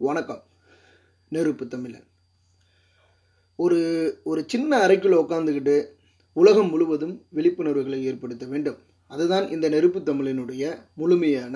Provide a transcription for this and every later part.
வணக்கம் நெருப்பு தமிழன் ஒரு ஒரு சின்ன அறைக்குள்ள உட்காந்துக்கிட்டு உலகம் முழுவதும் விழிப்புணர்வுகளை ஏற்படுத்த வேண்டும் அதுதான் இந்த நெருப்பு தமிழனுடைய முழுமையான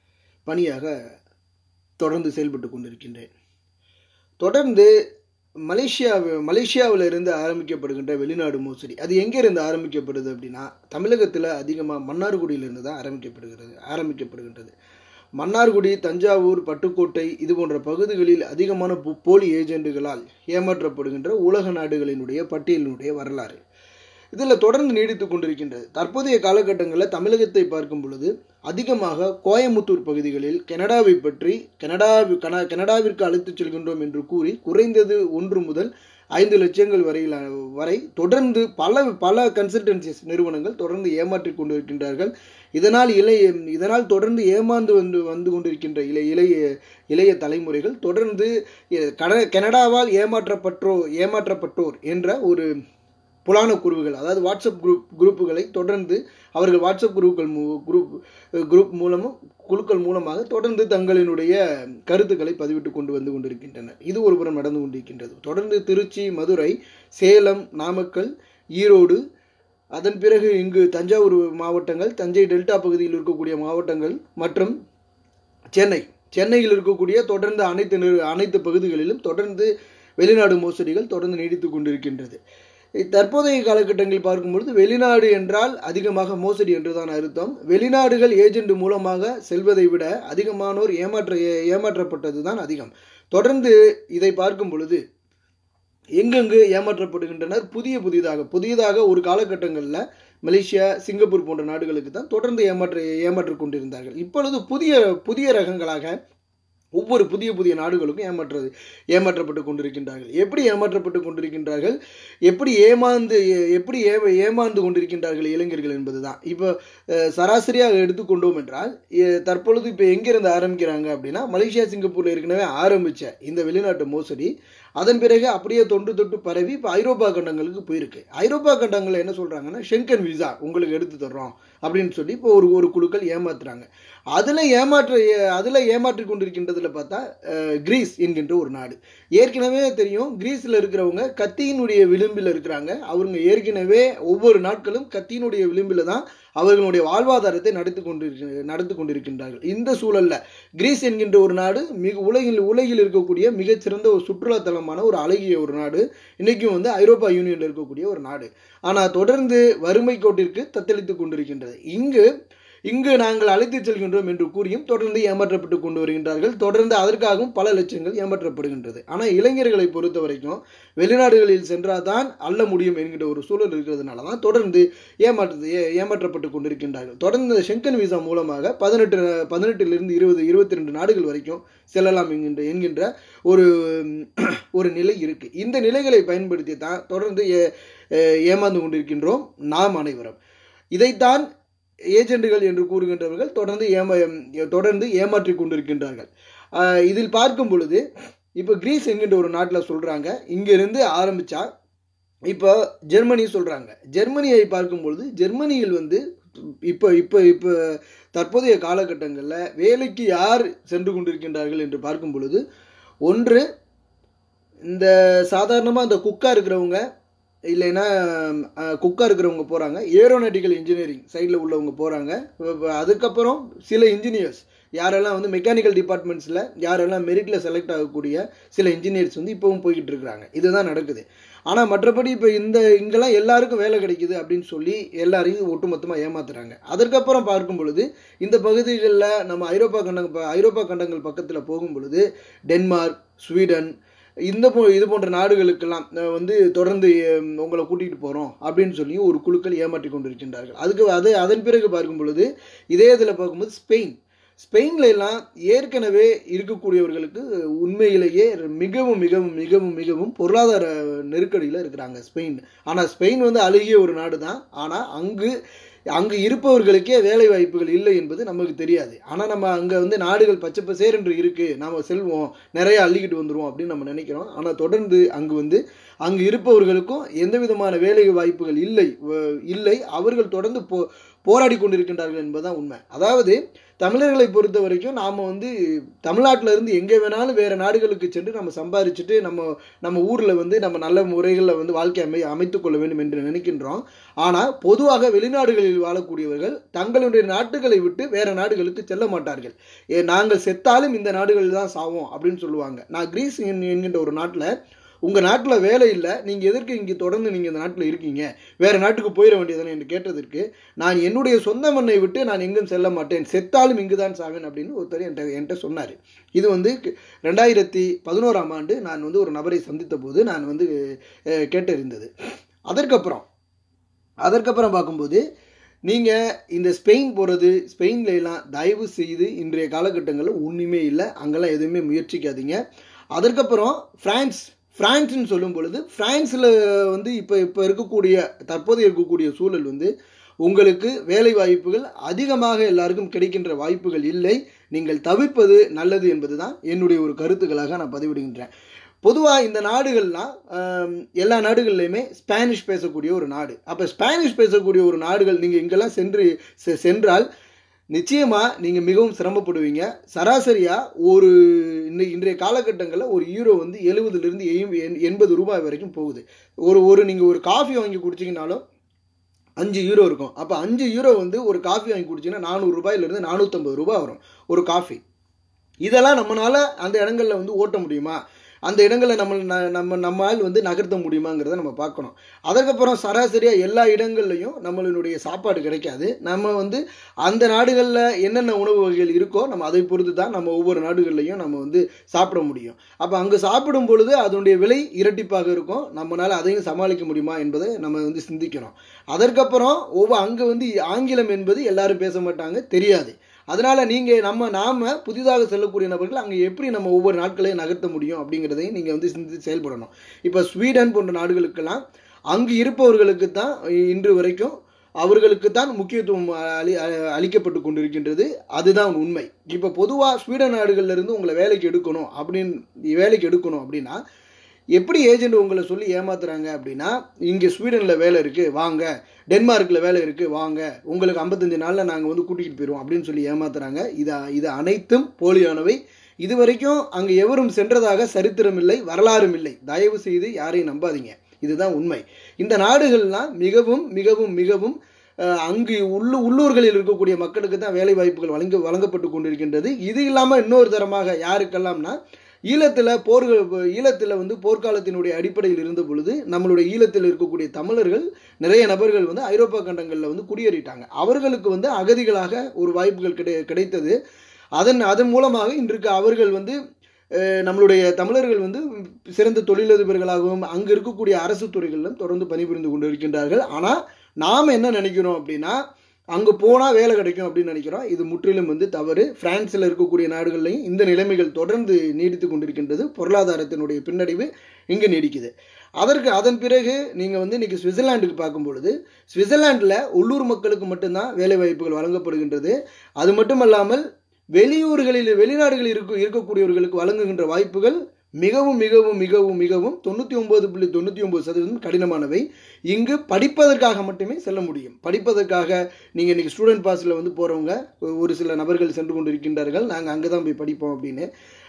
பணியாக தொடர்ந்து செயல்பட்டு கொண்டிருக்கின்றேன் தொடர்ந்து மலேசியா மலேசியாவில் இருந்து ஆரம்பிக்கப்படுகின்ற வெளிநாடு மோசடி அது எங்கேருந்து ஆரம்பிக்கப்படுது அப்படின்னா தமிழகத்தில் அதிகமாக மன்னார்குடியிலிருந்து தான் ஆரம்பிக்கப்படுகிறது ஆரம்பிக்கப்படுகின்றது மன்னார்குடி தஞ்சாவூர் பட்டுக்கோட்டை இது போன்ற பகுதிகளில் அதிகமான போ- போலி ஏஜெண்டுகளால் ஏமாற்றப்படுகின்ற உலக நாடுகளினுடைய பட்டியலினுடைய வரலாறு இதில் தொடர்ந்து நீடித்து கொண்டிருக்கின்றது தற்போதைய காலகட்டங்களில் தமிழகத்தை பார்க்கும் பொழுது அதிகமாக கோயமுத்தூர் பகுதிகளில் கனடாவை பற்றி கனடா கன கனடாவிற்கு அழைத்துச் செல்கின்றோம் என்று கூறி குறைந்தது ஒன்று முதல் ஐந்து லட்சங்கள் வரையில வரை தொடர்ந்து பல பல கன்சல்டன்சிஸ் நிறுவனங்கள் தொடர்ந்து ஏமாற்றிக் கொண்டிருக்கின்றார்கள் இதனால் இளைய இதனால் தொடர்ந்து ஏமாந்து வந்து வந்து கொண்டிருக்கின்ற இளைய இளைய இளைய தலைமுறைகள் தொடர்ந்து எ- கன கனடாவால் ஏமாற்றப்பட்டோ ஏமாற்றப்பட்டோர் என்ற ஒரு புலான குருவுகள் அதாவது வாட்ஸ்அப் குரூப் குரூப்புகளை தொடர்ந்து அவர்கள் வாட்ஸ்அப் குரூப்கள் மூ குரூப் குரூப் மூலமும் குழுக்கள் மூலமாக தொடர்ந்து தங்களினுடைய கருத்துக்களை பதிவிட்டு கொண்டு வந்து கொண்டிருக்கின்றனர் இது ஒரு புறம் நடந்து கொண்டிருக்கின்றது தொடர்ந்து திருச்சி மதுரை சேலம் நாமக்கல் ஈரோடு அதன் பிறகு இங்கு தஞ்சாவூர் மாவட்டங்கள் தஞ்சை டெல்டா பகுதியில் இருக்கக்கூடிய மாவட்டங்கள் மற்றும் சென்னை சென்னையில் இருக்கக்கூடிய தொடர்ந்து அனைத்து நிறு- அனைத்து பகுதிகளிலும் தொடர்ந்து வெளிநாடு மோசடிகள் தொடர்ந்து நீடித்து கொண்டிருக்கின்றது தற்போதைய காலகட்டங்களில் பார்க்கும்பொழுது வெளிநாடு என்றால் அதிகமாக மோசடி என்றுதான் அர்த்தம் வெளிநாடுகள் ஏஜென்ட் மூலமாக செல்வதை விட அதிகமானோர் ஏமாற்ற ஏ- ஏமாற்றப்பட்டது தான் அதிகம் தொடர்ந்து இதை பார்க்கும் பொழுது எங்கெங்கு ஏமாற்றப்படுகின்றனர் புதிய புதிதாக புதியதாக ஒரு காலகட்டங்களில் மலேசியா சிங்கப்பூர் போன்ற நாடுகளுக்கு தான் தொடர்ந்து ஏமாற்ற ஏமாற்றிக் கொண்டிருந்தார்கள் இப்பொழுது புதிய புதிய ரகங்களாக ஒவ்வொரு புதிய புதிய நாடுகளுக்கும் ஏமாற்றது ஏமாற்றப்பட்டு கொண்டிருக்கின்றார்கள் எப்படி ஏமாற்றப்பட்டு கொண்டிருக்கின்றார்கள் எப்படி ஏமாந்து எ- எப்படி ஏ ஏமாந்து கொண்டிருக்கின்றார்கள் இளைஞர்கள் என்பதுதான் இப்போ அஹ், சராசரியாக எடுத்துக்கொண்டோம் என்றால் எ- தற்பொழுது இப்போ எங்கிருந்து ஆரம்பிக்கிறாங்க அப்படின்னா மலேசியா சிங்கப்பூர்ல ஏற்கனவே ஆரம்பிச்ச இந்த வெளிநாட்டு மோசடி அதன் பிறகு அப்படியே தொண்டு தொட்டு பரவி இப்போ ஐரோப்பா கண்டங்களுக்கு போயிருக்கு ஐரோப்பா கண்டங்களில் என்ன சொல்றாங்கன்னா ஷெங்கன் விசா உங்களுக்கு எடுத்து தர்றோம் அப்படின்னு சொல்லி இப்போ ஒரு ஒரு குழுக்கள் ஏமாத்துறாங்க அதில் ஏமாற்ற ஏ- அதில் ஏமாற்றி கொண்டிருக்கின்றதுல பார்த்தா அஹ், கிரீஸ் என்கின்ற ஒரு நாடு ஏற்கனவே தெரியும் கிரீஸில் இருக்கிறவங்க கத்தியினுடைய விளிம்பில் இருக்கிறாங்க அவங்க ஏற்கனவே ஒவ்வொரு நாட்களும் கத்தியினுடைய விளிம்பில் தான் அவர்களுடைய வாழ்வாதாரத்தை நடத்தி கொண்டிருக்க நடத்தி கொண்டிருக்கின்றார்கள் இந்த சூழல்ல கிரீஸ் என்கின்ற ஒரு நாடு மிக உலகில் உலகில் இருக்கக்கூடிய மிகச்சிறந்த ஒரு சுற்றுலாத்தலமான ஒரு அழகிய ஒரு நாடு இன்னைக்கும் வந்து ஐரோப்பா யூனியன்ல இருக்கக்கூடிய ஒரு நாடு ஆனால் தொடர்ந்து வறுமை கோட்டிற்கு தத்தளித்து கொண்டிருக்கின்றது இங்கு இங்கு நாங்கள் அழைத்துச் செல்கின்றோம் என்று கூறியும் தொடர்ந்து ஏமாற்றப்பட்டு கொண்டு வருகின்றார்கள் தொடர்ந்து அதற்காகவும் பல லட்சங்கள் ஏமாற்றப்படுகின்றது ஆனால் இளைஞர்களை பொறுத்த வரைக்கும் வெளிநாடுகளில் சென்றாதான் அள்ள முடியும் என்கிற ஒரு சூழல் இருக்கிறதுனால தான் தொடர்ந்து ஏமாற்று ஏ- ஏமாற்றப்பட்டு கொண்டிருக்கின்றார்கள் தொடர்ந்து இந்த ஷெங்கன் விசா மூலமாக பதினெட்டு பதினெட்டிலிருந்து இருபது இருபத்தி ரெண்டு நாடுகள் வரைக்கும் செல்லலாம் என்கின்ற என்கின்ற ஒரு ஒரு நிலை இருக்கு இந்த நிலைகளை பயன்படுத்தி தான் தொடர்ந்து ஏ- ஏ- ஏமாந்து கொண்டிருக்கின்றோம் நாம் அனைவரும் இதைத்தான் ஏஜெண்டுகள் என்று கூறுகின்றவர்கள் தொடர்ந்து ஏமா தொடர்ந்து ஏமாற்றி கொண்டிருக்கின்றார்கள் ஆஹ் இதில் பார்க்கும் பொழுது இப்போ கிரீஸ் என்கின்ற ஒரு நாட்டில் சொல்றாங்க இங்கிருந்து ஆரம்பிச்சா இப்போ ஜெர்மனி சொல்றாங்க ஜெர்மனியை பார்க்கும் பொழுது ஜெர்மனியில் வந்து இப்போ இப்போ இப்போ தற்போதைய காலகட்டங்களில் வேலைக்கு யார் சென்று கொண்டிருக்கின்றார்கள் என்று பார்க்கும் பொழுது ஒன்று இந்த சாதாரணமாக இந்த குக்கா இருக்கிறவங்க இல்லைன்னா குக்கா இருக்கிறவங்க போகிறாங்க ஏரோநாட்டிக்கல் இன்ஜினியரிங் சைடில் உள்ளவங்க போகிறாங்க அதுக்கப்புறம் சில இன்ஜினியர்ஸ் யாரெல்லாம் வந்து மெக்கானிக்கல் டிபார்ட்மெண்ட்ஸில் யாரெல்லாம் மெரிட்டில் செலக்ட் ஆகக்கூடிய சில இன்ஜினியர்ஸ் வந்து இப்போவும் போய்கிட்டு இருக்கிறாங்க இதுதான் நடக்குது ஆனால் மற்றபடி இப்போ இந்த இங்கெல்லாம் எல்லாருக்கும் வேலை கிடைக்குது அப்படின்னு சொல்லி எல்லாரையும் ஒட்டுமொத்தமாக ஏமாத்துறாங்க அதற்கப்புறம் பார்க்கும் பொழுது இந்த பகுதிகளில் நம்ம ஐரோப்பா கண்டங்கள் ஐரோப்பா கண்டங்கள் பக்கத்தில் போகும் பொழுது டென்மார்க் ஸ்வீடன் இந்த போ இது போன்ற நாடுகளுக்கெல்லாம் அஹ், வந்து தொடர்ந்து அஹ், உங்களை கூட்டிகிட்டு போகிறோம் அப்படின்னு சொல்லி ஒரு குழுக்கள் ஏமாற்றி கொண்டிருக்கின்றார்கள் அதுக்கு அது அதன் பிறகு பார்க்கும் பொழுது இதே இதில் பார்க்கும்போது ஸ்பெயின் ஸ்பெயின்ல எல்லாம் ஏற்கனவே இருக்கக்கூடியவர்களுக்கு உண்மையிலேயே மிகவும் மிகவும் மிகவும் மிகவும் பொருளாதார நெருக்கடியில் இருக்கிறாங்க ஸ்பெயின் ஆனால் ஸ்பெயின் வந்து அழுகிய ஒரு நாடு தான் ஆனால் அங்கு அங்கு இருப்பவர்களுக்கே வேலை வாய்ப்புகள் இல்லை என்பது நமக்கு தெரியாது ஆனால் நம்ம அங்கே வந்து நாடுகள் பச்சை பசேர் என்று இருக்கு நாம செல்வோம் நிறைய அள்ளிக்கிட்டு வந்துருவோம் அப்படின்னு நம்ம நினைக்கிறோம் ஆனால் தொடர்ந்து அங்கு வந்து அங்கு இருப்பவர்களுக்கும் எந்த விதமான வேலை வாய்ப்புகள் இல்லை வ- இல்லை அவர்கள் தொடர்ந்து போ போராடி கொண்டிருக்கின்றார்கள் என்பதுதான் உண்மை அதாவது தமிழர்களை பொறுத்த வரைக்கும் நாம் வந்து தமிழ்நாட்டில் இருந்து எங்கே வேணாலும் வேறு நாடுகளுக்கு சென்று நம்ம சம்பாதிச்சுட்டு நம்ம நம்ம ஊரில் வந்து நம்ம நல்ல முறைகளில் வந்து வாழ்க்கை அமை அமைத்துக் கொள்ள வேண்டும் என்று நினைக்கின்றோம் ஆனால் பொதுவாக வெளிநாடுகளில் வாழக்கூடியவர்கள் தங்களுடைய நாட்டுகளை விட்டு வேறு நாடுகளுக்கு செல்ல மாட்டார்கள் ஏ நாங்கள் செத்தாலும் இந்த நாடுகளில் தான் சாவோம் அப்படின்னு சொல்லுவாங்க நான் கிரீஸ் என்கின்ற ஒரு நாட்டில் உங்கள் நாட்டில் வேலை இல்லை நீங்கள் எதற்கு இங்கே தொடர்ந்து நீங்கள் இந்த நாட்டில் இருக்கீங்க வேறு நாட்டுக்கு போயிட வேண்டியதானே என்று கேட்டதற்கு நான் என்னுடைய சொந்த மண்ணை விட்டு நான் எங்கும் செல்ல மாட்டேன் செத்தாலும் இங்கு தான் சாவேன் அப்படின்னு ஒருத்தர் என்கிட்ட என்கிட்ட சொன்னார் இது வந்து ரெண்டாயிரத்தி பதினோராம் ஆண்டு நான் வந்து ஒரு நபரை சந்தித்த போது நான் வந்து கேட்டறிந்தது அதற்கப்புறம் அதற்கப்புறம் பார்க்கும்போது நீங்கள் இந்த ஸ்பெயின் போகிறது ஸ்பெயின்ல எல்லாம் தயவு செய்து இன்றைய காலகட்டங்களில் ஒன்றுமே இல்லை அங்கெல்லாம் எதுவுமே முயற்சிக்காதீங்க அதற்கப்புறம் ஃப்ரான்ஸ் ஃப்ரான்ஸ்னு சொல்லும் பொழுது ஃப்ரான்ஸில் வந்து இப்போ இப்போ இருக்கக்கூடிய தற்போது இருக்கக்கூடிய சூழல் வந்து உங்களுக்கு வேலை வாய்ப்புகள் அதிகமாக எல்லாருக்கும் கிடைக்கின்ற வாய்ப்புகள் இல்லை நீங்கள் தவிர்ப்பது நல்லது என்பது தான் என்னுடைய ஒரு கருத்துக்களாக நான் பதிவிடுகின்றேன் பொதுவாக இந்த நாடுகள்லாம் எல்லா நாடுகள்லையுமே ஸ்பானிஷ் பேசக்கூடிய ஒரு நாடு அப்போ ஸ்பானிஷ் பேசக்கூடிய ஒரு நாடுகள் நீங்கள் இங்கெல்லாம் சென்று சென்றால் நிச்சயமாக நீங்கள் மிகவும் சிரமப்படுவீங்க சராசரியாக ஒரு இன்றைய காலகட்டங்களில் ஒரு யூரோ வந்து எழுபதுலேருந்து எண்பது ரூபாய் வரைக்கும் போகுது ஒரு ஒரு நீங்கள் ஒரு காஃபி வாங்கி குடிச்சிங்கனாலும் அஞ்சு யூரோ இருக்கும் அப்போ அஞ்சு யூரோ வந்து ஒரு காஃபி வாங்கி குடிச்சிங்கன்னா நானூறு ரூபாயிலிருந்து நானூற்றம்பது ரூபாய் வரும் ஒரு காஃபி இதெல்லாம் நம்மளால் அந்த இடங்களில் வந்து ஓட்ட முடியுமா அந்த இடங்களை நம்ம நம்ம நம்மால் வந்து நகர்த்த முடியுமாங்கிறத நம்ம பார்க்கணும் அதுக்கப்புறம் சராசரியாக எல்லா இடங்கள்லையும் நம்மளுடைய சாப்பாடு கிடைக்காது நம்ம வந்து அந்த நாடுகளில் என்னென்ன உணவு வகைகள் இருக்கோ நம்ம அதை பொறுத்து தான் நம்ம ஒவ்வொரு நாடுகள்லையும் நம்ம வந்து சாப்பிட முடியும் அப்போ அங்கே சாப்பிடும் பொழுது அதனுடைய விலை இரட்டிப்பாக இருக்கும் நம்மளால் அதையும் சமாளிக்க முடியுமா என்பதை நம்ம வந்து சிந்திக்கணும் அதற்கப்புறம் ஒவ்வொரு அங்கே வந்து ஆங்கிலம் என்பது எல்லாரும் பேச மாட்டாங்க தெரியாது அதனால் நீங்கள் நம்ம நாம் புதிதாக செல்லக்கூடிய நபர்கள் அங்கே எப்படி நம்ம ஒவ்வொரு நாட்களையும் நகர்த்த முடியும் அப்படிங்கிறதையும் நீங்கள் வந்து சிந்தித்து செயல்படணும் இப்போ ஸ்வீடன் போன்ற நாடுகளுக்கெல்லாம் அங்கு இருப்பவர்களுக்கு தான் இன்று வரைக்கும் அவர்களுக்கு தான் முக்கியத்துவம் அளி அளிக்கப்பட்டு கொண்டிருக்கின்றது அதுதான் உண்மை இப்போ பொதுவாக ஸ்வீடன் நாடுகள்ல இருந்து உங்களை வேலைக்கு எடுக்கணும் அப்படின்னு வேலைக்கு எடுக்கணும் அப்படின்னா எப்படி ஏஜென்ட் உங்களை சொல்லி ஏமாத்துறாங்க அப்படின்னா இங்கே ஸ்வீடனில் வேலை இருக்குது வாங்க டென்மார்க்கில் வேலை இருக்குது வாங்க உங்களுக்கு ஐம்பத்தஞ்சு நாளில் நாங்கள் வந்து கூட்டிகிட்டு போயிடுவோம் அப்படின்னு சொல்லி ஏமாத்துறாங்க இது இது அனைத்தும் போலியானவை இது வரைக்கும் அங்கே எவரும் சென்றதாக சரித்திரம் இல்லை வரலாறும் இல்லை தயவு செய்து யாரையும் நம்பாதீங்க இதுதான் உண்மை இந்த நாடுகள்லாம் மிகவும் மிகவும் மிகவும் அங்கு உள்ளு உள்ளூர்களில் இருக்கக்கூடிய மக்களுக்கு தான் வேலை வாய்ப்புகள் வழங்க வழங்கப்பட்டு கொண்டிருக்கின்றது இது இல்லாமல் இன்னொரு தரமாக யாருக்கெல்லாம்னா ஈழத்தில் போர்கள் ஈழத்தில் வந்து போர்க்காலத்தினுடைய அடிப்படையில் இருந்த பொழுது நம்மளுடைய ஈழத்தில் இருக்கக்கூடிய தமிழர்கள் நிறைய நபர்கள் வந்து ஐரோப்பா கண்டங்களில் வந்து குடியேறிட்டாங்க அவர்களுக்கு வந்து அகதிகளாக ஒரு வாய்ப்புகள் கிடை கிடைத்தது அதன் அதன் மூலமாக இன்றைக்கு அவர்கள் வந்து நம்மளுடைய தமிழர்கள் வந்து சிறந்த தொழிலதிபர்களாகவும் அங்கு இருக்கக்கூடிய அரசு துறைகளிலும் தொடர்ந்து பணிபுரிந்து கொண்டு இருக்கின்றார்கள் ஆனால் நாம் என்ன நினைக்கிறோம் அப்படின்னா அங்கே போனால் வேலை கிடைக்கும் அப்படின்னு நினைக்கிறோம் இது முற்றிலும் வந்து தவறு பிரான்ஸில் இருக்கக்கூடிய நாடுகள்லையும் இந்த நிலைமைகள் தொடர்ந்து நீடித்து கொண்டிருக்கின்றது பொருளாதாரத்தினுடைய பின்னடைவு இங்கே நீடிக்குது அதற்கு அதன் பிறகு நீங்கள் வந்து இன்றைக்கி சுவிட்சர்லாண்டுக்கு பார்க்கும் பொழுது சுவிட்சர்லாண்டில் உள்ளூர் மக்களுக்கு மட்டும்தான் வேலை வாய்ப்புகள் வழங்கப்படுகின்றது அது மட்டுமல்லாமல் வெளியூர்களில் வெளிநாடுகளில் இருக்க இருக்கக்கூடியவர்களுக்கு வழங்குகின்ற வாய்ப்புகள் மிகவும் மிகவும் மிகவும் மிகவும் தொண்ணூற்றி ஒம்பது புள்ளி தொண்ணூற்றி ஒம்பது சதவீதம் கடினமானவை இங்கு படிப்பதற்காக மட்டுமே செல்ல முடியும் படிப்பதற்காக நீங்கள் இன்றைக்கி ஸ்டூடெண்ட் பாஸில் வந்து போகிறவங்க ஒரு சில நபர்கள் சென்று கொண்டு இருக்கின்றார்கள் நாங்கள் அங்கே தான் போய் படிப்போம் அப்படின்னு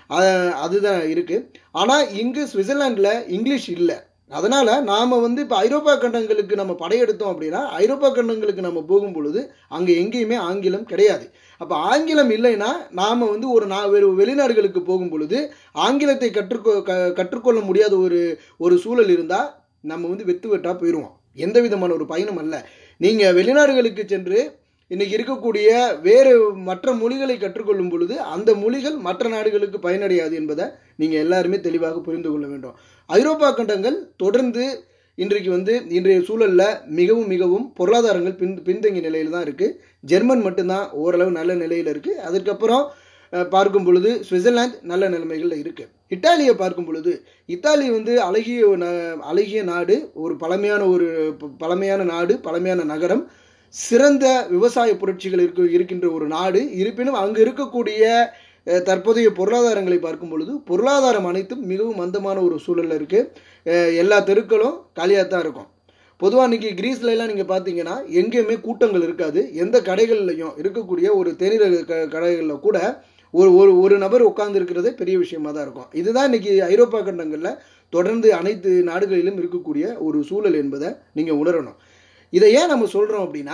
அதுதான் இருக்குது ஆனால் இங்கு சுவிட்சர்லாண்டில் இங்கிலீஷ் இல்லை அதனால் நாம் வந்து இப்போ ஐரோப்பா கண்டங்களுக்கு நம்ம படையெடுத்தோம் அப்படின்னா ஐரோப்பா கண்டங்களுக்கு நம்ம போகும் பொழுது அங்கே எங்கேயுமே ஆங்கிலம் கிடையாது அப்போ ஆங்கிலம் இல்லைன்னா நாம் வந்து ஒரு நா வெளிநாடுகளுக்கு போகும் பொழுது ஆங்கிலத்தை கற்றுக்கொ க கற்றுக்கொள்ள முடியாத ஒரு ஒரு சூழல் இருந்தால் நம்ம வந்து வெத்து வெட்டாக போயிடுவோம் எந்த விதமான ஒரு பயனும் அல்ல நீங்கள் வெளிநாடுகளுக்கு சென்று இன்னைக்கு இருக்கக்கூடிய வேறு மற்ற மொழிகளை கற்றுக்கொள்ளும் பொழுது அந்த மொழிகள் மற்ற நாடுகளுக்கு பயனடையாது என்பதை நீங்கள் எல்லாருமே தெளிவாக புரிந்து கொள்ள வேண்டும் ஐரோப்பா கண்டங்கள் தொடர்ந்து இன்றைக்கு வந்து இன்றைய சூழலில் மிகவும் மிகவும் பொருளாதாரங்கள் பின் பின்தங்கிய நிலையில் தான் இருக்குது ஜெர்மன் மட்டும்தான் ஓரளவு நல்ல நிலையில் இருக்குது அதுக்கப்புறம் பார்க்கும் பொழுது சுவிட்சர்லாந்து நல்ல நிலைமைகளில் இருக்குது இத்தாலியை பார்க்கும் பொழுது இத்தாலி வந்து அழகிய அழகிய நாடு ஒரு பழமையான ஒரு பழமையான நாடு பழமையான நகரம் சிறந்த விவசாய புரட்சிகள் இருக்க இருக்கின்ற ஒரு நாடு இருப்பினும் அங்கு இருக்கக்கூடிய தற்போதைய பொருளாதாரங்களை பார்க்கும் பொழுது பொருளாதாரம் அனைத்தும் மிகவும் மந்தமான ஒரு சூழலில் இருக்குது எல்லா தெருக்களும் காலியாக தான் இருக்கும் பொதுவாக இன்னைக்கு கிரீஸ்ல எல்லாம் நீங்கள் பார்த்தீங்கன்னா எங்கேயுமே கூட்டங்கள் இருக்காது எந்த கடைகள்லையும் இருக்கக்கூடிய ஒரு தேநீர் க கடைகளில் கூட ஒரு ஒரு ஒரு நபர் உட்கார்ந்து இருக்கிறதே பெரிய விஷயமா தான் இருக்கும் இதுதான் இன்னைக்கு ஐரோப்பா கண்டங்களில் தொடர்ந்து அனைத்து நாடுகளிலும் இருக்கக்கூடிய ஒரு சூழல் என்பதை நீங்கள் உணரணும் இதை ஏன் நம்ம சொல்கிறோம் அப்படின்னா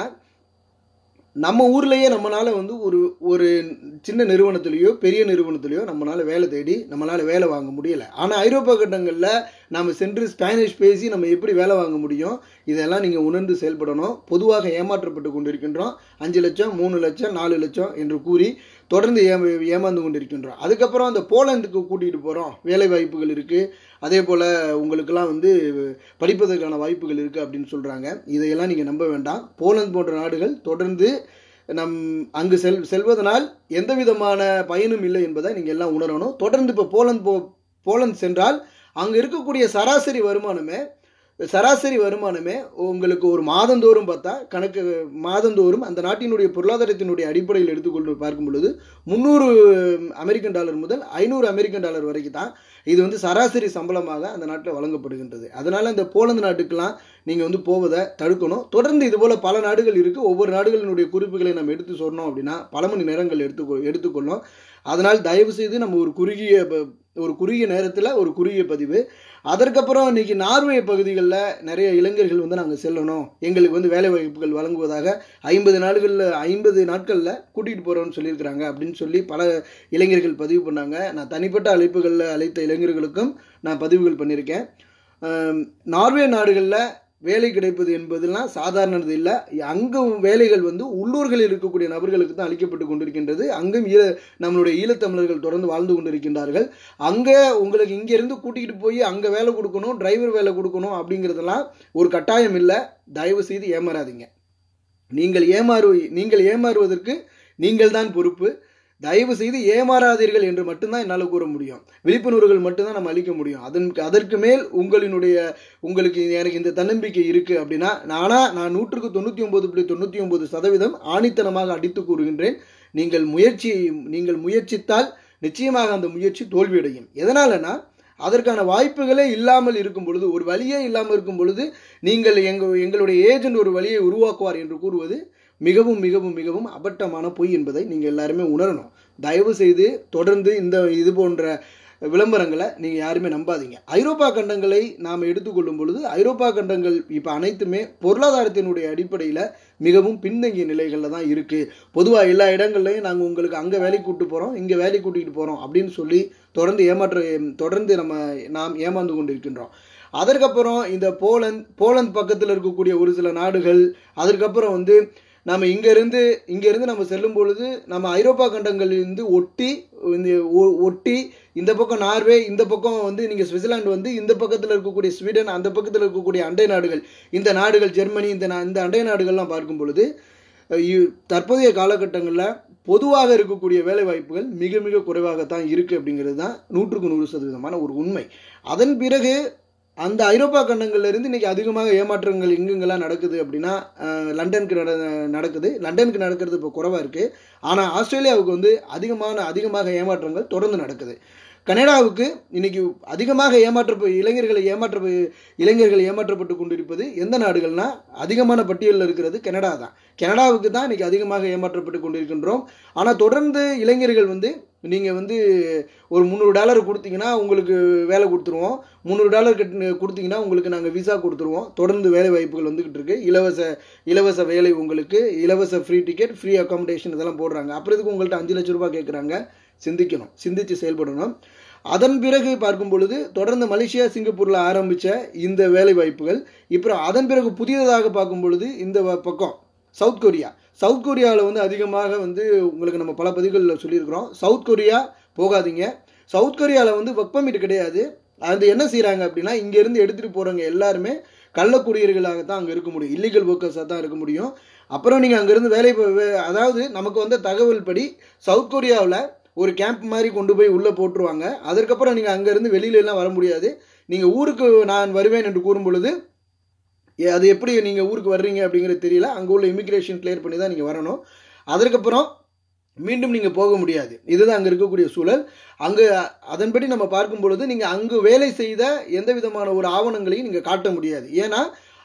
நம்ம ஊர்லயே நம்மளால வந்து ஒரு ஒரு சின்ன நிறுவனத்திலேயோ பெரிய நிறுவனத்திலேயோ நம்மளால வேலை தேடி நம்மளால வேலை வாங்க முடியல ஆனால் ஐரோப்பா கட்டங்களில் நம்ம சென்று ஸ்பானிஷ் பேசி நம்ம எப்படி வேலை வாங்க முடியும் இதெல்லாம் நீங்கள் உணர்ந்து செயல்படணும் பொதுவாக ஏமாற்றப்பட்டு கொண்டிருக்கின்றோம் அஞ்சு லட்சம் மூணு லட்சம் நாலு லட்சம் என்று கூறி தொடர்ந்து ஏமா ஏமாந்து கொண்டிருக்கின்றோம் அதுக்கப்புறம் அந்த போலந்துக்கு கூட்டிகிட்டு போகிறோம் வேலை வாய்ப்புகள் இருக்குது அதே போல் உங்களுக்கெல்லாம் வந்து படிப்பதற்கான வாய்ப்புகள் இருக்குது அப்படின்னு சொல்கிறாங்க இதையெல்லாம் நீங்கள் நம்ப வேண்டாம் போலந்து போன்ற நாடுகள் தொடர்ந்து நம் அங்கு செல் செல்வதனால் எந்த விதமான பயனும் இல்லை என்பதை நீங்கள் எல்லாம் உணரணும் தொடர்ந்து இப்போ போலந்து போ போலந்து சென்றால் அங்கே இருக்கக்கூடிய சராசரி வருமானமே சராசரி வருமானமே உங்களுக்கு ஒரு மாதந்தோறும் பார்த்தா கணக்கு மாதந்தோறும் அந்த நாட்டினுடைய பொருளாதாரத்தினுடைய அடிப்படையில் எடுத்துக்கொண்டு பார்க்கும் பொழுது முந்நூறு அமெரிக்கன் டாலர் முதல் ஐநூறு அமெரிக்கன் டாலர் வரைக்கும் தான் இது வந்து சராசரி சம்பளமாக அந்த நாட்டில் வழங்கப்படுகின்றது அதனால இந்த போலந்து நாட்டுக்கெல்லாம் நீங்கள் வந்து போவதை தடுக்கணும் தொடர்ந்து இது போல பல நாடுகள் இருக்குது ஒவ்வொரு நாடுகளினுடைய குறிப்புகளை நம்ம எடுத்து சொன்னோம் அப்படின்னா பல மணி நேரங்கள் எடுத்துக்கொ எடுத்துக்கொள்ளும் அதனால் தயவு செய்து நம்ம ஒரு குறுகிய ஒரு குறுகிய நேரத்தில் ஒரு குறுகிய பதிவு அதற்கப்புறம் இன்னைக்கு நார்வே பகுதிகளில் நிறைய இளைஞர்கள் வந்து நாங்கள் செல்லணும் எங்களுக்கு வந்து வேலை வாய்ப்புகள் வழங்குவதாக ஐம்பது நாடுகளில் ஐம்பது நாட்களில் கூட்டிகிட்டு போகிறோம்னு சொல்லியிருக்கிறாங்க அப்படின்னு சொல்லி பல இளைஞர்கள் பதிவு பண்ணாங்க நான் தனிப்பட்ட அழைப்புகளில் அழைத்த இளைஞர்களுக்கும் நான் பதிவுகள் பண்ணியிருக்கேன் நார்வே நாடுகளில் வேலை கிடைப்பது என்பதெல்லாம் சாதாரணது இல்லை அங்கும் வேலைகள் வந்து உள்ளூர்களில் இருக்கக்கூடிய நபர்களுக்கு தான் அளிக்கப்பட்டு கொண்டிருக்கின்றது அங்கும் ஈழ நம்மளுடைய ஈழத்தமிழர்கள் தொடர்ந்து வாழ்ந்து கொண்டிருக்கின்றார்கள் அங்கே உங்களுக்கு இங்கேருந்து கூட்டிகிட்டு போய் அங்கே வேலை கொடுக்கணும் டிரைவர் வேலை கொடுக்கணும் அப்படிங்கிறதெல்லாம் ஒரு கட்டாயம் இல்லை தயவு செய்து ஏமாறாதீங்க நீங்கள் ஏமாறு நீங்கள் ஏமாறுவதற்கு நீங்கள் தான் பொறுப்பு தயவு செய்து ஏமாறாதீர்கள் என்று மட்டும்தான் என்னால் கூற முடியும் விழிப்புணர்வுகள் மட்டும்தான் நம்ம அளிக்க முடியும் அதன் அதற்கு மேல் உங்களினுடைய உங்களுக்கு எனக்கு இந்த தன்னம்பிக்கை இருக்குது அப்படின்னா நானா நான் நூற்றுக்கு தொண்ணூற்றி ஒன்பது புள்ளி தொண்ணூற்றி ஒன்பது சதவீதம் ஆணித்தனமாக அடித்து கூறுகின்றேன் நீங்கள் முயற்சி நீங்கள் முயற்சித்தால் நிச்சயமாக அந்த முயற்சி தோல்வியடையும் எதனாலனா அதற்கான வாய்ப்புகளே இல்லாமல் இருக்கும் பொழுது ஒரு வழியே இல்லாமல் இருக்கும் பொழுது நீங்கள் எங்கள் எங்களுடைய ஏஜென்ட் ஒரு வழியை உருவாக்குவார் என்று கூறுவது மிகவும் மிகவும் மிகவும் அபட்டமான பொய் என்பதை நீங்கள் எல்லாருமே உணரணும் தயவு செய்து தொடர்ந்து இந்த இது போன்ற விளம்பரங்களை நீங்கள் யாருமே நம்பாதீங்க ஐரோப்பா கண்டங்களை நாம் எடுத்துக்கொள்ளும் பொழுது ஐரோப்பா கண்டங்கள் இப்போ அனைத்துமே பொருளாதாரத்தினுடைய அடிப்படையில் மிகவும் பின்தங்கிய நிலைகளில் தான் இருக்குது பொதுவாக எல்லா இடங்கள்லையும் நாங்கள் உங்களுக்கு அங்கே வேலைக்கு கூட்டு போகிறோம் இங்கே வேலைக்கு கூட்டிகிட்டு போகிறோம் அப்படின்னு சொல்லி தொடர்ந்து ஏமாற்ற தொடர்ந்து நம்ம நாம் ஏமாந்து கொண்டிருக்கின்றோம் அதற்கப்புறம் இந்த போலந்து போலந்து பக்கத்தில் இருக்கக்கூடிய ஒரு சில நாடுகள் அதற்கப்புறம் வந்து நம்ம இங்கேருந்து இங்கேருந்து நம்ம செல்லும் பொழுது நம்ம ஐரோப்பா கண்டங்களிலிருந்து ஒட்டி இந்த ஒட்டி இந்த பக்கம் நார்வே இந்த பக்கம் வந்து நீங்கள் சுவிட்சர்லாந்து வந்து இந்த பக்கத்தில் இருக்கக்கூடிய ஸ்வீடன் அந்த பக்கத்தில் இருக்கக்கூடிய அண்டை நாடுகள் இந்த நாடுகள் ஜெர்மனி இந்த இந்த அண்டை நாடுகள்லாம் பார்க்கும் பொழுது தற்போதைய காலகட்டங்களில் பொதுவாக இருக்கக்கூடிய வேலை வாய்ப்புகள் மிக மிக குறைவாகத்தான் இருக்குது அப்படிங்கிறது தான் நூற்றுக்கு நூறு சதவீதமான ஒரு உண்மை அதன் பிறகு அந்த ஐரோப்பா கண்டங்கள்ல இருந்து இன்னைக்கு அதிகமாக ஏமாற்றங்கள் எங்கெங்கெல்லாம் நடக்குது அப்படின்னா லண்டனுக்கு நட நடக்குது லண்டனுக்கு நடக்கிறது இப்போ குறைவாக இருக்குது ஆனால் ஆஸ்திரேலியாவுக்கு வந்து அதிகமான அதிகமாக ஏமாற்றங்கள் தொடர்ந்து நடக்குது கனடாவுக்கு இன்னைக்கு அதிகமாக ஏமாற்ற இளைஞர்களை ஏமாற்ற இளைஞர்கள் ஏமாற்றப்பட்டு கொண்டிருப்பது எந்த நாடுகள்னா அதிகமான பட்டியலில் இருக்கிறது கனடா தான் கனடாவுக்கு தான் இன்னைக்கு அதிகமாக ஏமாற்றப்பட்டு கொண்டிருக்கின்றோம் ஆனால் தொடர்ந்து இளைஞர்கள் வந்து நீங்கள் வந்து ஒரு முந்நூறு டாலர் கொடுத்தீங்கன்னா உங்களுக்கு வேலை கொடுத்துருவோம் முந்நூறு டாலர் கட்டு கொடுத்தீங்கன்னா உங்களுக்கு நாங்கள் விசா கொடுத்துருவோம் தொடர்ந்து வேலை வாய்ப்புகள் வந்துகிட்டு இருக்கு இலவச இலவச வேலை உங்களுக்கு இலவச ஃப்ரீ டிக்கெட் ஃப்ரீ அகாமடேஷன் இதெல்லாம் போடுறாங்க அப்புறம் இதுக்கு உங்கள்கிட்ட அஞ்சு லட்ச ரூபாய் கேட்குறாங்க சிந்திக்கணும் சிந்தித்து செயல்படணும் அதன் பிறகு பார்க்கும் பொழுது தொடர்ந்து மலேசியா சிங்கப்பூரில் ஆரம்பித்த இந்த வேலை வாய்ப்புகள் இப்போ அதன் பிறகு புதியதாக பார்க்கும் பொழுது இந்த பக்கம் சவுத் கொரியா சவுத் கொரியாவில் வந்து அதிகமாக வந்து உங்களுக்கு நம்ம பல பதிவுகளில் சொல்லியிருக்கிறோம் சவுத் கொரியா போகாதீங்க சவுத் கொரியாவில் வந்து ஒர்க் பர்மிட் கிடையாது அது என்ன செய்கிறாங்க அப்படின்னா இங்கேருந்து எடுத்துகிட்டு போகிறவங்க எல்லாருமே கள்ளக்குடியர்களாக தான் அங்கே இருக்க முடியும் இல்லீகல் ஒர்க்கர்ஸாக தான் இருக்க முடியும் அப்புறம் நீங்கள் அங்கேருந்து வேலை அதாவது நமக்கு வந்த தகவல் படி சவுத் கொரியாவில் ஒரு கேம்ப் மாதிரி கொண்டு போய் உள்ளே போட்டுருவாங்க அதற்கப்புறம் நீங்கள் அங்கேருந்து வெளியிலலாம் வர முடியாது நீங்கள் ஊருக்கு நான் வருவேன் என்று கூறும் பொழுது அது எப்படி நீங்கள் ஊருக்கு வர்றீங்க அப்படிங்கிறது தெரியல அங்கே உள்ள இமிக்ரேஷன் கிளியர் பண்ணி தான் நீங்கள் வரணும் அதற்கப்புறம் மீண்டும் நீங்கள் போக முடியாது இதுதான் அங்கே இருக்கக்கூடிய சூழல் அங்கு அதன்படி நம்ம பார்க்கும் பொழுது நீங்கள் அங்கு வேலை செய்த எந்த விதமான ஒரு ஆவணங்களையும் நீங்கள் காட்ட முடியாது ஏன்னா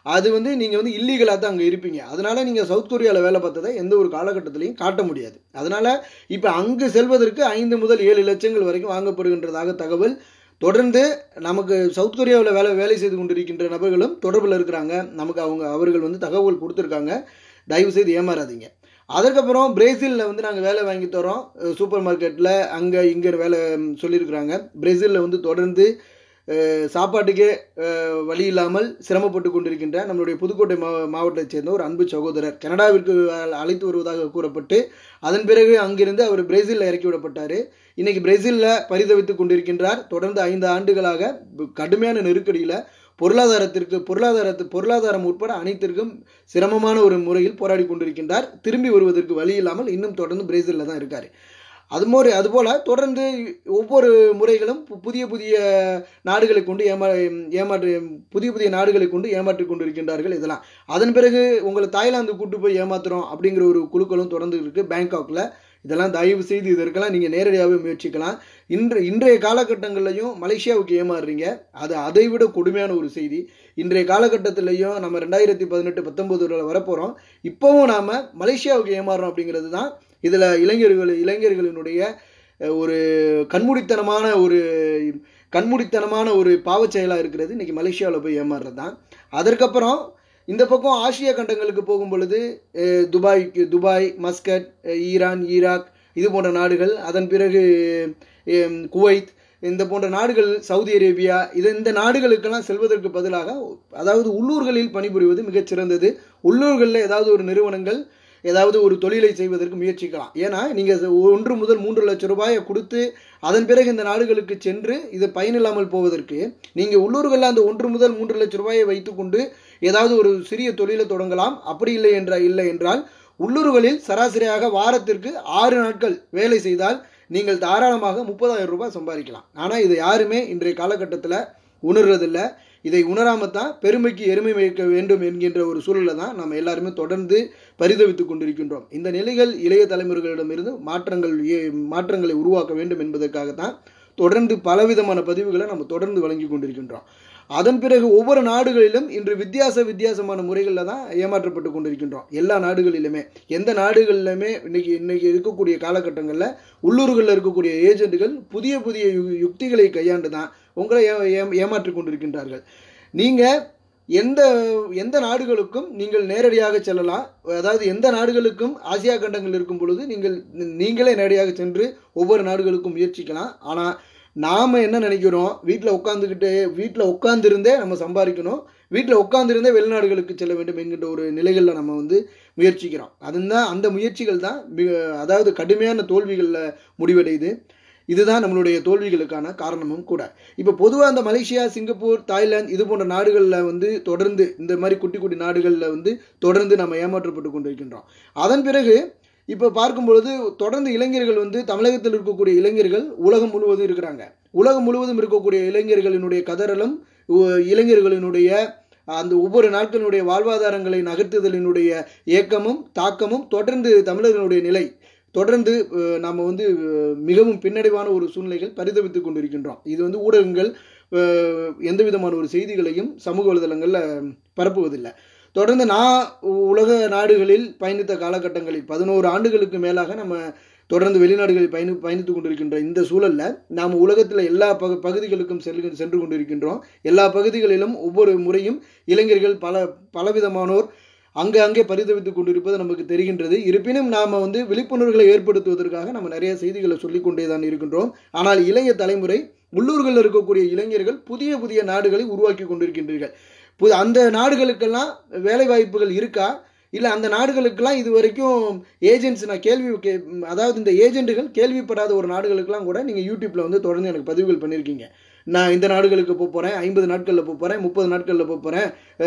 அது வந்து நீங்கள் வந்து இல்லீகலாக தான் அங்கே இருப்பீங்க அதனால நீங்கள் சவுத் கொரியாவில் வேலை பார்த்ததை எந்த ஒரு காலகட்டத்திலையும் காட்ட முடியாது அதனால இப்போ அங்கு செல்வதற்கு ஐந்து முதல் ஏழு லட்சங்கள் வரைக்கும் வாங்கப்படுகின்றதாக தகவல் தொடர்ந்து நமக்கு சவுத் கொரியாவில் வேலை வேலை செய்து கொண்டிருக்கின்ற நபர்களும் தொடர்பில் இருக்கிறாங்க நமக்கு அவங்க அவர்கள் வந்து தகவல் கொடுத்துருக்காங்க தயவு செய்து ஏமாறாதீங்க அதுக்கப்புறம் பிரேசிலில் வந்து நாங்கள் வேலை வாங்கி தரோம் சூப்பர் மார்க்கெட்டில் அங்கே இங்கே வேலை ம், சொல்லியிருக்கிறாங்க பிரேசிலில் வந்து தொடர்ந்து அஹ், சாப்பாட்டுக்கே அஹ், வழி இல்லாமல் சிரமப்பட்டு கொண்டிருக்கின்ற நம்மளுடைய புதுக்கோட்டை மாவ மாவட்டத்தைச் சேர்ந்த ஒரு அன்பு சகோதரர் கனடாவிற்கு அ- அழைத்து வருவதாக கூறப்பட்டு அதன் பிறகு அங்கிருந்து அவர் பிரேசிலில் இறக்கி விடப்பட்டார் இன்னைக்கு பிரேசிலில் பரிதவித்துக் கொண்டிருக்கின்றார் தொடர்ந்து ஐந்து ஆண்டுகளாக ப- கடுமையான நெருக்கடியில் பொருளாதாரத்திற்கு பொருளாதாரத்து பொருளாதாரம் உட்பட அனைத்திற்கும் சிரமமான ஒரு முறையில் போராடி கொண்டிருக்கின்றார் திரும்பி வருவதற்கு வழி இல்லாமல் இன்னும் தொடர்ந்து பிரேசிலில் தான் இருக்கார் அது மாதிரி அதுபோல தொடர்ந்து ஒவ்வொரு முறைகளும் பு- புதிய புதிய நாடுகளை கொண்டு ஏமா ஏமாற்று புதிய புதிய நாடுகளை கொண்டு ஏமாற்றிக் கொண்டிருக்கின்றார்கள் இதெல்லாம் அதன் பிறகு உங்களை தாய்லாந்து கூட்டு போய் ஏமாத்துறோம் அப்படிங்கிற ஒரு குழுக்களும் தொடர்ந்து இருக்கு பேங்காக்ல இதெல்லாம் தயவு செய்து இதற்கெல்லாம் நீங்கள் நேரடியாகவே முயற்சிக்கலாம் இன்று இன்றைய காலகட்டங்கள்லையும் மலேசியாவுக்கு ஏமாறுறீங்க அது அதை விட கொடுமையான ஒரு செய்தி இன்றைய காலகட்டத்திலையும் நம்ம ரெண்டாயிரத்தி பதினெட்டு பத்தொம்போதுல வரப்போகிறோம் இப்போவும் நாம் மலேசியாவுக்கு ஏமாறுறோம் அப்படிங்கிறது தான் இதில் இளைஞர்கள் இளைஞர்களினுடைய அஹ், ஒரு கண்மூடித்தனமான ஒரு கண்மூடித்தனமான ஒரு பாவச் செயலாக இருக்கிறது இன்னைக்கு மலேசியாவில் போய் ஏமாறுறது தான் அதற்கப்புறம் இந்த பக்கம் ஆசிய கண்டங்களுக்கு போகும் பொழுது அஹ், துபாய்க்கு துபாய் மஸ்கட் அஹ், ஈரான் ஈராக் இது போன்ற நாடுகள் அதன் பிறகு அஹ், குவைத் இந்த போன்ற நாடுகள் சவுதி அரேபியா இது இந்த நாடுகளுக்கெல்லாம் செல்வதற்கு பதிலாக அதாவது உள்ளூர்களில் பணிபுரிவது மிகச் சிறந்தது உள்ளூர்களில் ஏதாவது ஒரு நிறுவனங்கள் ஏதாவது ஒரு தொழிலை செய்வதற்கு முயற்சிக்கலாம் ஏன்னா நீங்கள் ஒன்று முதல் மூன்று லட்சம் ரூபாயை கொடுத்து அதன் பிறகு இந்த நாடுகளுக்கு சென்று இது பயனில்லாமல் போவதற்கு நீங்கள் உள்ளூர்களில் அந்த ஒன்று முதல் மூன்று லட்சம் ரூபாயை வைத்துக்கொண்டு ஏதாவது ஒரு சிறிய தொழிலை தொடங்கலாம் அப்படி இல்லை என்ற இல்லை என்றால் உள்ளூர்களில் சராசரியாக வாரத்திற்கு ஆறு நாட்கள் வேலை செய்தால் நீங்கள் தாராளமாக முப்பதாயிரம் ரூபாய் சம்பாதிக்கலாம் ஆனால் இதை யாருமே இன்றைய காலகட்டத்தில் உணர்றதில்ல இதை உணராமல் தான் பெருமைக்கு எருமை வைக்க வேண்டும் என்கின்ற ஒரு சூழலை தான் நம்ம எல்லாருமே தொடர்ந்து பரிதவித்துக் கொண்டிருக்கின்றோம் இந்த நிலைகள் இளைய தலைமுறைகளிடமிருந்து மாற்றங்கள் ஏ- மாற்றங்களை உருவாக்க வேண்டும் என்பதற்காக தான் தொடர்ந்து பலவிதமான பதிவுகளை நம்ம தொடர்ந்து வழங்கி கொண்டிருக்கின்றோம் அதன் பிறகு ஒவ்வொரு நாடுகளிலும் இன்று வித்தியாச வித்தியாசமான முறைகளில் தான் ஏமாற்றப்பட்டு கொண்டிருக்கின்றோம் எல்லா நாடுகளிலுமே எந்த நாடுகளிலுமே இன்னைக்கு இன்னைக்கு இருக்கக்கூடிய காலகட்டங்களில் உள்ளூர்களில் இருக்கக்கூடிய ஏஜென்ட்டுகள் புதிய புதிய யு- யுக்திகளை கையாண்டு தான் உங்களை ஏ ஏ- ஏமாற்றிக் கொண்டிருக்கின்றார்கள் நீங்கள் எந்த எந்த நாடுகளுக்கும் நீங்கள் நேரடியாக செல்லலாம் அதாவது எந்த நாடுகளுக்கும் ஆசியா கண்டங்கள் இருக்கும் பொழுது நீங்கள் நீங்களே நேரடியாக சென்று ஒவ்வொரு நாடுகளுக்கும் முயற்சிக்கலாம் ஆனால் நாம் என்ன நினைக்கிறோம் வீட்டில் உட்காந்துக்கிட்டு வீட்டில் உட்காந்துருந்தே நம்ம சம்பாதிக்கணும் வீட்டில் உட்காந்துருந்தே வெளிநாடுகளுக்கு செல்ல வேண்டும் என்கின்ற ஒரு நிலைகளில் நம்ம வந்து முயற்சிக்கிறோம் அதுதான் அந்த முயற்சிகள் தான் மிக அதாவது கடுமையான தோல்விகளில் முடிவடையுது இதுதான் நம்மளுடைய தோல்விகளுக்கான காரணமும் கூட இப்போ பொதுவாக அந்த மலேசியா சிங்கப்பூர் தாய்லாந்து இது போன்ற நாடுகளில் வந்து தொடர்ந்து இந்த மாதிரி குட்டி குட்டி நாடுகளில் வந்து தொடர்ந்து நம்ம ஏமாற்றப்பட்டு கொண்டிருக்கின்றோம் அதன் பிறகு இப்போ பார்க்கும் பொழுது தொடர்ந்து இளைஞர்கள் வந்து தமிழகத்தில் இருக்கக்கூடிய இளைஞர்கள் உலகம் முழுவதும் இருக்கிறாங்க உலகம் முழுவதும் இருக்கக்கூடிய இளைஞர்களினுடைய கதறலும் உ- இளைஞர்களினுடைய அந்த ஒவ்வொரு நாட்களினுடைய வாழ்வாதாரங்களை நகர்த்துதலினுடைய ஏக்கமும் தாக்கமும் தொடர்ந்து தமிழர்களுடைய நிலை தொடர்ந்து அஹ், நாம வந்து அஹ், மிகவும் பின்னடைவான ஒரு சூழ்நிலைகள் பரிதவித்துக் கொண்டிருக்கின்றோம் இது வந்து ஊடகங்கள் அஹ், எந்த விதமான ஒரு செய்திகளையும் சமூக வலைதளங்களில் பரப்புவதில்லை தொடர்ந்து நான் உ- உலக நாடுகளில் பயணித்த காலகட்டங்களில் பதினோரு ஆண்டுகளுக்கு மேலாக நம்ம தொடர்ந்து வெளிநாடுகளில் பயணி பயணித்துக் கொண்டிருக்கின்ற இந்த சூழல்ல நாம் உலகத்தில் எல்லா பகு பகுதிகளுக்கும் செல்லு சென்று கொண்டிருக்கின்றோம் எல்லா பகுதிகளிலும் ஒவ்வொரு முறையும் இளைஞர்கள் பல பலவிதமானோர் அங்கே அங்கே பரிதவித்துக் கொண்டிருப்பது நமக்கு தெரிகின்றது இருப்பினும் நாம் வந்து விழிப்புணர்வுகளை ஏற்படுத்துவதற்காக நம்ம நிறைய செய்திகளை சொல்லிக்கொண்டே தான் இருக்கின்றோம் ஆனால் இளைய தலைமுறை உள்ளூர்களில் இருக்கக்கூடிய இளைஞர்கள் புதிய புதிய நாடுகளை உருவாக்கி கொண்டிருக்கின்றீர்கள் புது அந்த நாடுகளுக்கெல்லாம் வேலை வாய்ப்புகள் இருக்கா இல்லை அந்த நாடுகளுக்கெல்லாம் இது வரைக்கும் ஏஜென்ட்ஸ் நான் கேள்வி கே அதாவது இந்த ஏஜென்ட்டுகள் கேள்விப்படாத ஒரு நாடுகளுக்கெல்லாம் கூட நீங்கள் யூடியூப்பில் வந்து தொடர்ந்து எனக்கு பதிவுகள் பண்ணியிருக்கீங்க நான் இந்த நாடுகளுக்கு போக போகிறேன் ஐம்பது நாட்களில் போக போகிறேன் முப்பது நாட்களில் போக போகிறேன்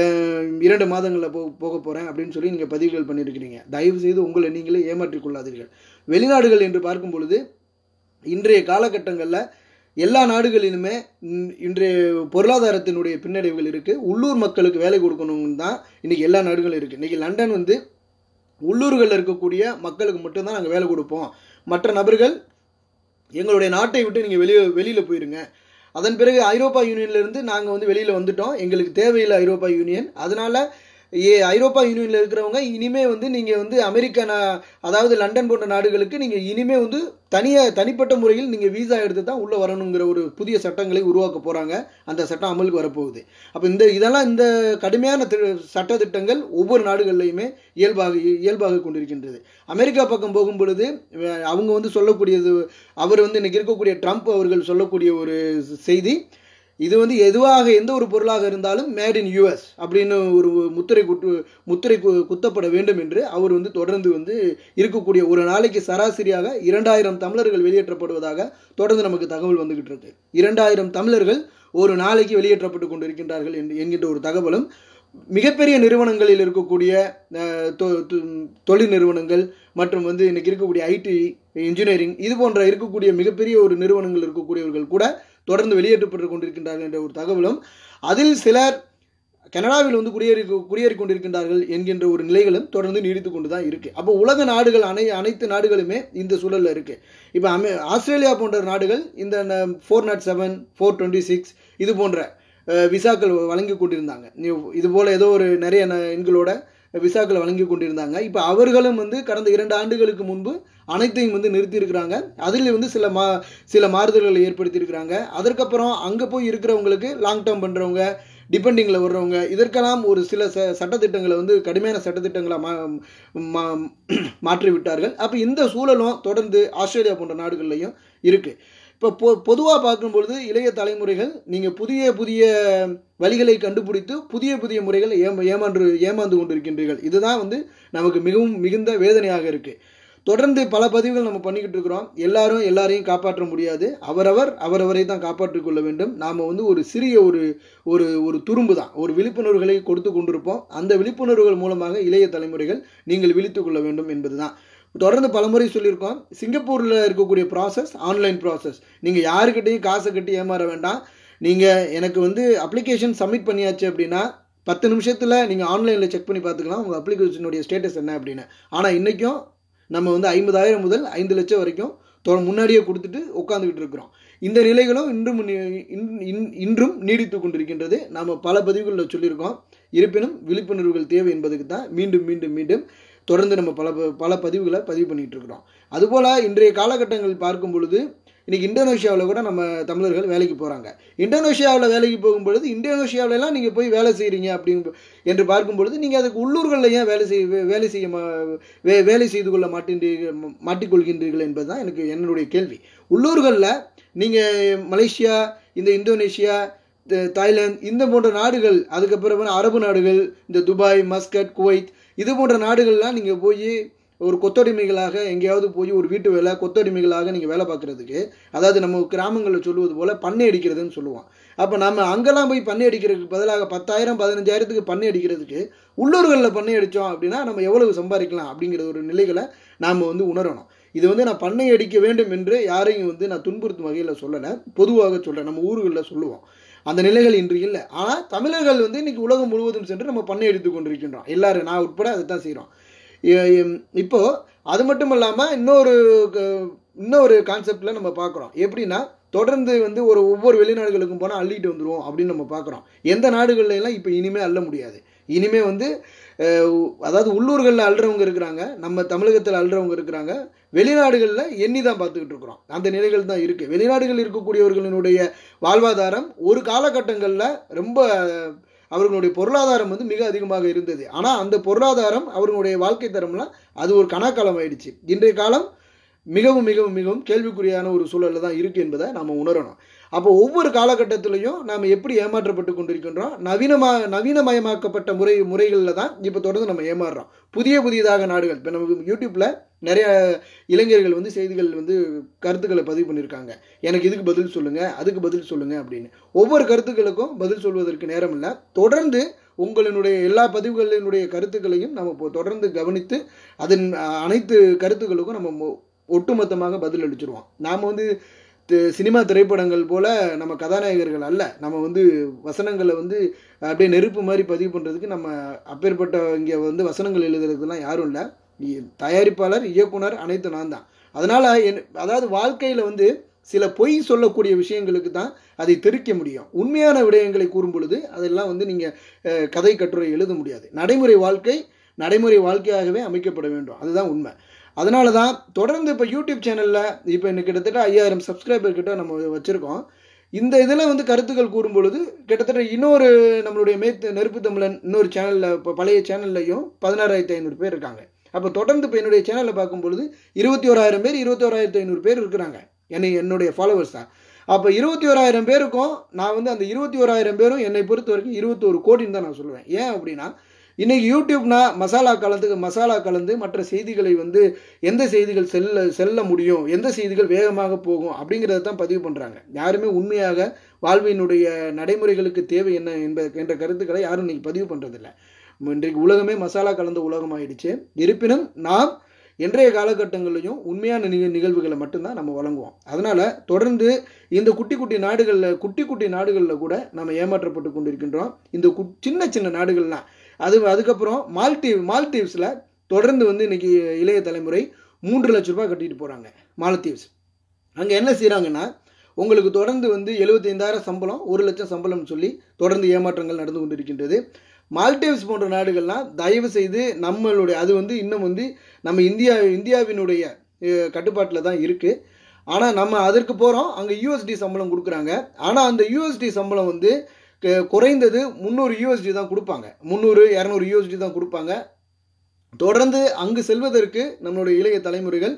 இரண்டு மாதங்களில் போ போக போகிறேன் அப்படின்னு சொல்லி நீங்கள் பதிவுகள் பண்ணியிருக்கிறீங்க தயவு செய்து உங்களை நீங்களே ஏமாற்றிக் கொள்ளாதீர்கள் வெளிநாடுகள் என்று பார்க்கும் பொழுது இன்றைய காலகட்டங்களில் எல்லா நாடுகளிலுமே இன்- இன்றைய பொருளாதாரத்தினுடைய பின்னடைவுகள் இருக்குது உள்ளூர் மக்களுக்கு வேலை கொடுக்கணும்னு தான் இன்றைக்கி எல்லா நாடுகளும் இருக்குது இன்றைக்கி லண்டன் வந்து உள்ளூர்களில் இருக்கக்கூடிய மக்களுக்கு மட்டும்தான் நாங்கள் வேலை கொடுப்போம் மற்ற நபர்கள் எங்களுடைய நாட்டை விட்டு நீங்கள் வெளியே வெளியில் போயிருங்க அதன் பிறகு ஐரோப்பா யூனியன்ல இருந்து நாங்கள் வந்து வெளியில் வந்துட்டோம் எங்களுக்கு தேவையில்லை ஐரோப்பா யூனியன் அதனால ஏ ஐரோப்பா யூனியனில் இருக்கிறவங்க இனிமே வந்து நீங்கள் வந்து அமெரிக்கா நா- அதாவது லண்டன் போன்ற நாடுகளுக்கு நீங்கள் இனிமே வந்து தனியாக தனிப்பட்ட முறையில் நீங்கள் வீசா எடுத்து தான் உள்ளே வரணுங்கிற ஒரு புதிய சட்டங்களை உருவாக்க போகிறாங்க அந்த சட்டம் அமலுக்கு வரப்போகுது அப்போ இந்த இதெல்லாம் இந்த கடுமையான தி- சட்ட திட்டங்கள் ஒவ்வொரு நாடுகள்லையுமே இயல்பாக இயல்பாக கொண்டிருக்கின்றது அமெரிக்கா பக்கம் போகும் பொழுது அஹ், அவங்க வந்து சொல்லக்கூடியது அவர் வந்து இன்னைக்கு இருக்கக்கூடிய ட்ரம்ப் அவர்கள் சொல்லக்கூடிய ஒரு செய்தி இது வந்து எதுவாக எந்த ஒரு பொருளாக இருந்தாலும் மேட் இன் யூஎஸ் அப்படின்னு ஒரு முத்திரை குட்டு முத்திரை கு- குத்தப்பட வேண்டும் என்று அவர் வந்து தொடர்ந்து வந்து இருக்கக்கூடிய ஒரு நாளைக்கு சராசரியாக இரண்டாயிரம் தமிழர்கள் வெளியேற்றப்படுவதாக தொடர்ந்து நமக்கு தகவல் வந்துகிட்டு இருக்கு இரண்டாயிரம் தமிழர்கள் ஒரு நாளைக்கு வெளியேற்றப்பட்டு கொண்டிருக்கின்றார்கள் என்று- என்கின்ற ஒரு தகவலும் மிகப்பெரிய நிறுவனங்களில் இருக்கக்கூடிய அஹ், தொ- தொ- தொழில் நிறுவனங்கள் மற்றும் வந்து இன்னைக்கு இருக்கக்கூடிய ஐடி இன்ஜினியரிங் இது போன்ற இருக்கக்கூடிய மிகப்பெரிய ஒரு நிறுவனங்கள் இருக்கக்கூடியவர்கள் கூட தொடர்ந்து வெளியேற்றப்பட்டு கொண்டிருக்கின்றார்கள் என்ற ஒரு தகவலும் அதில் சிலர் கனடாவில் வந்து குடியேறி குடியேறி கொண்டிருக்கின்றார்கள் என்கின்ற ஒரு நிலைகளும் தொடர்ந்து நீடித்து கொண்டு தான் இருக்கு அப்போ உலக நாடுகள் அனை அனைத்து நாடுகளுமே இந்த சூழல்ல இருக்கு இப்போ அமெ ஆஸ்திரேலியா போன்ற நாடுகள் இந்த four nought seven four twenty six இது போன்ற அஹ், விசாக்கள் வழங்கி கொண்டிருந்தாங்க நீ- இது போல ஏதோ ஒரு நிறைய ந- எண்களோட விசாக்களை வழங்கி கொண்டிருந்தாங்க இப்போ அவர்களும் வந்து கடந்த இரண்டு ஆண்டுகளுக்கு முன்பு அனைத்தையும் வந்து நிறுத்தி இருக்கிறாங்க அதில் வந்து சில மா சில மாறுதல்களை ஏற்படுத்தி இருக்கிறாங்க அதற்கப்புறம் அங்கே போய் இருக்கிறவங்களுக்கு லாங் டேர்ம் பண்ணுறவங்க டிபெண்டிங்கில் வர்றவங்க இதற்கெல்லாம் ஒரு சில ச சட்டத்திட்டங்களை வந்து கடுமையான சட்டத்திட்டங்களை மா மா- மாற்றி விட்டார்கள் அப்போ இந்த சூழலும் தொடர்ந்து ஆஸ்திரேலியா போன்ற நாடுகள்லையும் இருக்குது இப்போ பொ பொதுவாக பார்க்கும்பொழுது இளைய தலைமுறைகள் நீங்கள் புதிய புதிய வழிகளை கண்டுபிடித்து புதிய புதிய முறைகளை ஏமா ஏமான்று ஏமாந்து கொண்டிருக்கின்றீர்கள் இதுதான் வந்து நமக்கு மிகவும் மிகுந்த வேதனையாக இருக்குது தொடர்ந்து பல பதிவுகள் நம்ம பண்ணிக்கிட்டு இருக்கிறோம் எல்லாரும் எல்லாரையும் காப்பாற்ற முடியாது அவரவர் அவரவரை தான் காப்பாற்றிக் கொள்ள வேண்டும் நாம் வந்து ஒரு சிறிய ஒரு ஒரு ஒரு துரும்பு தான் ஒரு விழிப்புணர்வுகளை கொடுத்து கொண்டிருப்போம் அந்த விழிப்புணர்வுகள் மூலமாக இளைய தலைமுறைகள் நீங்கள் விழித்துக் கொள்ள வேண்டும் என்பதுதான் தொடர்ந்து பலமுறை சொல்லியிருக்கோம் சிங்கப்பூரில் இருக்கக்கூடிய ப்ராசஸ் ஆன்லைன் ப்ராசஸ் நீங்கள் யாருக்கிட்டையும் காசை கட்டி ஏமாற வேண்டாம் நீங்கள் எனக்கு வந்து அப்ளிகேஷன் சப்மிட் பண்ணியாச்சு அப்படின்னா பத்து நிமிஷத்தில் நீங்கள் ஆன்லைனில் செக் பண்ணி பார்த்துக்கலாம் உங்கள் அப்ளிகேஷனுடைய ஸ்டேட்டஸ் என்ன அப்படின்னு ஆனால் இன்றைக்கும் நம்ம வந்து ஐம்பதாயிரம் முதல் ஐந்து லட்சம் வரைக்கும் தொ- முன்னாடியே கொடுத்துட்டு உட்காந்துக்கிட்டு இருக்கிறோம் இந்த நிலைகளும் இன்றும் நீ- இன்- இன்- இன்றும் நீடித்து கொண்டிருக்கின்றது நாம் பல பதிவுகளில் சொல்லியிருக்கோம் இருப்பினும் விழிப்புணர்வுகள் தேவை என்பதுக்கு தான் மீண்டும் மீண்டும் மீண்டும் தொடர்ந்து நம்ம பல ப- பல பதிவுகளை பதிவு பண்ணிட்டு இருக்கிறோம் அதுபோல் இன்றைய காலகட்டங்கள் பார்க்கும் பொழுது இன்னைக்கு இந்தோனேஷியாவில் கூட நம்ம தமிழர்கள் வேலைக்கு போகிறாங்க இந்தோனேஷியாவில் வேலைக்கு போகும்பொழுது இந்தோனேஷியாவில எல்லாம் நீங்கள் போய் வேலை செய்கிறீங்க அப்படிங்க என்று பார்க்கும் பொழுது நீங்கள் அதுக்கு உள்ளூர்களில் ஏன் வேலை செய்ய வே- வேலை செய்ய மா- வே வேலை செய்து கொள்ள மாட்டேன்றீர்கள் ம- மாட்டிக்கொள்கின்றீர்கள் என்பது தான் எனக்கு என்னுடைய கேள்வி உள்ளூர்களில் நீங்கள் மலேசியா இந்த இந்தோனேஷியா த- தாய்லாந்து இந்த போன்ற நாடுகள் அதுக்கப்புறம் அரபு நாடுகள் இந்த துபாய் மஸ்கட் குவைத் இது போன்ற நாடுகள்லாம் நீங்கள் போய் ஒரு கொத்தடிமைகளாக எங்கேயாவது போய் ஒரு வீட்டு வேலை கொத்தடிமைகளாக நீங்கள் வேலை பார்க்குறதுக்கு அதாவது நம்ம கிராமங்களில் சொல்லுவது போல் பண்ணை அடிக்கிறதுன்னு சொல்லுவோம் அப்போ நம்ம அங்கெல்லாம் போய் பண்ணை அடிக்கிறதுக்கு பதிலாக பத்தாயிரம் பதினஞ்சாயிரத்துக்கு பண்ணை அடிக்கிறதுக்கு உள்ளூர்களில் பண்ணை அடித்தோம் அப்படின்னா நம்ம எவ்வளவு சம்பாதிக்கலாம் அப்படிங்கிற ஒரு நிலைகளை நாம் வந்து உணரணும் இது வந்து நான் பண்ணை அடிக்க வேண்டும் என்று யாரையும் வந்து நான் துன்புறுத்தும் வகையில் சொல்லலை பொதுவாக சொல்கிறேன் நம்ம ஊர்களில் சொல்லுவோம் அந்த நிலைகள் இன்று இல்லை ஆனால் தமிழர்கள் வந்து இன்னைக்கு உலகம் முழுவதும் சென்று நம்ம பண்ணை அடித்து கொண்டிருக்கின்றோம் எல்லாரும் நான் உட்பட அதை தான் செய்கிறோம் இப்போ அது மட்டும் இல்லாமல் இன்னொரு க- இன்னொரு கான்செப்டில் நம்ம பார்க்குறோம் எப்படின்னா தொடர்ந்து வந்து ஒரு ஒவ்வொரு வெளிநாடுகளுக்கும் போனால் அள்ளிட்டு வந்துருவோம் அப்படின்னு நம்ம பார்க்குறோம் எந்த நாடுகள்ல எல்லாம் இப்போ இனிமே அள்ள முடியாது இனிமே வந்து அஹ், அதாவது உள்ளூர்களில் அள்ளுறவங்க இருக்கிறாங்க நம்ம தமிழகத்தில் அள்ளுறவங்க இருக்கிறாங்க வெளிநாடுகளில் எண்ணி தான் பார்த்துக்கிட்டு இருக்கிறோம் அந்த நிலைகள் தான் இருக்குது வெளிநாடுகளில் இருக்கக்கூடியவர்களினுடைய வாழ்வாதாரம் ஒரு காலகட்டங்களில் ரொம்ப அவர்களுடைய பொருளாதாரம் வந்து மிக அதிகமாக இருந்தது ஆனால் அந்த பொருளாதாரம் அவர்களுடைய வாழ்க்கை தரம்லாம் அது ஒரு கணக்காலம் ஆயிடுச்சு இன்றைய காலம் மிகவும் மிகவும் மிகவும் கேள்விக்குறியான ஒரு சூழலில் தான் இருக்குது என்பதை நாம் உணரணும் அப்போ ஒவ்வொரு காலகட்டத்திலையும் நாம் எப்படி ஏமாற்றப்பட்டு கொண்டிருக்கின்றோம் நவீனமா நவீனமயமாக்கப்பட்ட முறை முறைகளில் தான் இப்போ தொடர்ந்து நம்ம ஏமாறுறோம் புதிய புதியதாக நாடுகள் இப்போ நமக்கு யூடியூப்பில் நிறைய இளைஞர்கள் வந்து செய்திகள் வந்து கருத்துக்களை பதிவு பண்ணியிருக்காங்க எனக்கு இதுக்கு பதில் சொல்லுங்கள் அதுக்கு பதில் சொல்லுங்கள் அப்படின்னு ஒவ்வொரு கருத்துக்களுக்கும் பதில் சொல்வதற்கு நேரம் இல்லை தொடர்ந்து உங்களினுடைய எல்லா பதிவுகளினுடைய கருத்துக்களையும் நம்ம இப்போ தொடர்ந்து கவனித்து அதன் அஹ், அனைத்து கருத்துக்களுக்கும் நம்ம மொ- ஒட்டுமொத்தமாக பதில் அளிச்சிருவோம் நாம் வந்து தி- சினிமா திரைப்படங்கள் போல நம்ம கதாநாயகர்கள் அல்ல நம்ம வந்து வசனங்களை வந்து அப்படியே நெருப்பு மாதிரி பதிவு பண்ணுறதுக்கு நம்ம அப்பேற்பட்ட இங்கே வந்து வசனங்கள் எழுதுறதுலாம் யாரும் இல்லை இ- தயாரிப்பாளர் இயக்குனர் அனைத்து நான் தான் அதனால் என் அதாவது வாழ்க்கையில் வந்து சில பொய் சொல்லக்கூடிய விஷயங்களுக்கு தான் அதை தெரிக்க முடியும் உண்மையான விடயங்களை கூறும் பொழுது அதெல்லாம் வந்து நீங்கள் கதை கட்டுரை எழுத முடியாது நடைமுறை வாழ்க்கை நடைமுறை வாழ்க்கையாகவே அமைக்கப்பட வேண்டும் அதுதான் உண்மை அதனால தான் தொடர்ந்து இப்போ யூடியூப் சேனலில் இப்போ இன்னைக்கு கிட்டத்தட்ட ஐயாயிரம் சப்ஸ்கிரைபர் கிட்ட நம்ம வச்சுருக்கோம் இந்த இதில் வந்து கருத்துக்கள் கூறும் பொழுது கிட்டத்தட்ட இன்னொரு நம்மளுடைய மேத் நெருப்பு தமிழன் இன்னொரு சேனலில் இப்போ பழைய சேனல்லையும் பதினாறாயிரத்தி ஐநூறு பேர் இருக்காங்க அப்போ தொடர்ந்து இப்போ என்னுடைய சேனலில் பார்க்கும் பொழுது இருபத்தி ஓராயிரம் பேர் இருபத்தி ஓராயிரத்தி ஐநூறு பேர் இருக்கிறாங்க என்னை என்னுடைய ஃபாலோவர்ஸ் தான் அப்போ இருபத்தி ஓராயிரம் பேருக்கும் நான் வந்து அந்த இருபத்தி ஓராயிரம் பேரும் என்னை பொறுத்த வரைக்கும் இருபத்தோரு கோடின்னு தான் நான் சொல்லுவேன் ஏன் அப்படின்னா இன்னைக்கு யூடியூப்னா மசாலா கலந்து மசாலா கலந்து மற்ற செய்திகளை வந்து எந்த செய்திகள் செல்ல செல்ல முடியும் எந்த செய்திகள் வேகமாக போகும் அப்படிங்கிறத தான் பதிவு பண்ணுறாங்க யாருமே உண்மையாக வாழ்வினுடைய நடைமுறைகளுக்கு தேவை என்ன என்ப என்ற கருத்துக்களை யாரும் இன்னைக்கு பதிவு பண்ணுறதில்ல இன்றைக்கு உலகமே மசாலா கலந்த உலகமாயிடுச்சு இருப்பினும் நாம் இன்றைய காலகட்டங்களிலையும் உண்மையான நிக நிகழ்வுகளை மட்டும்தான் நம்ம வழங்குவோம் அதனால தொடர்ந்து இந்த குட்டி குட்டி நாடுகளில் குட்டி குட்டி நாடுகளில் கூட நம்ம ஏமாற்றப்பட்டு கொண்டிருக்கின்றோம் இந்த கு சின்ன சின்ன நாடுகள்லாம் அது அதுக்கப்புறம் மால்டீவ் மால்டீவ்ஸில் தொடர்ந்து வந்து இன்னைக்கு இளைய தலைமுறை மூன்று லட்ச ரூபாய் கட்டிட்டு போகிறாங்க மாலத்தீவ்ஸ் அங்கே என்ன செய்கிறாங்கன்னா உங்களுக்கு தொடர்ந்து வந்து எழுபத்தைந்தாயிரம் சம்பளம் ஒரு லட்சம் சம்பளம் சொல்லி தொடர்ந்து ஏமாற்றங்கள் நடந்து கொண்டிருக்கின்றது மால்டீவ்ஸ் போன்ற நாடுகள்லாம் தயவு செய்து நம்மளுடைய அது வந்து இன்னும் வந்து நம்ம இந்தியா இந்தியாவினுடைய கட்டுப்பாட்டில் தான் இருக்குது ஆனால் நம்ம அதற்கு போகிறோம் அங்கே யூஎஸ்டி சம்பளம் கொடுக்குறாங்க ஆனால் அந்த யூஎஸ்டி சம்பளம் வந்து குறைந்தது முந்நூறு யூஎஸ்டி தான் கொடுப்பாங்க முந்நூறு இரநூறு யூஎஸ்டி தான் கொடுப்பாங்க தொடர்ந்து அங்கு செல்வதற்கு நம்மளுடைய இளைய தலைமுறைகள்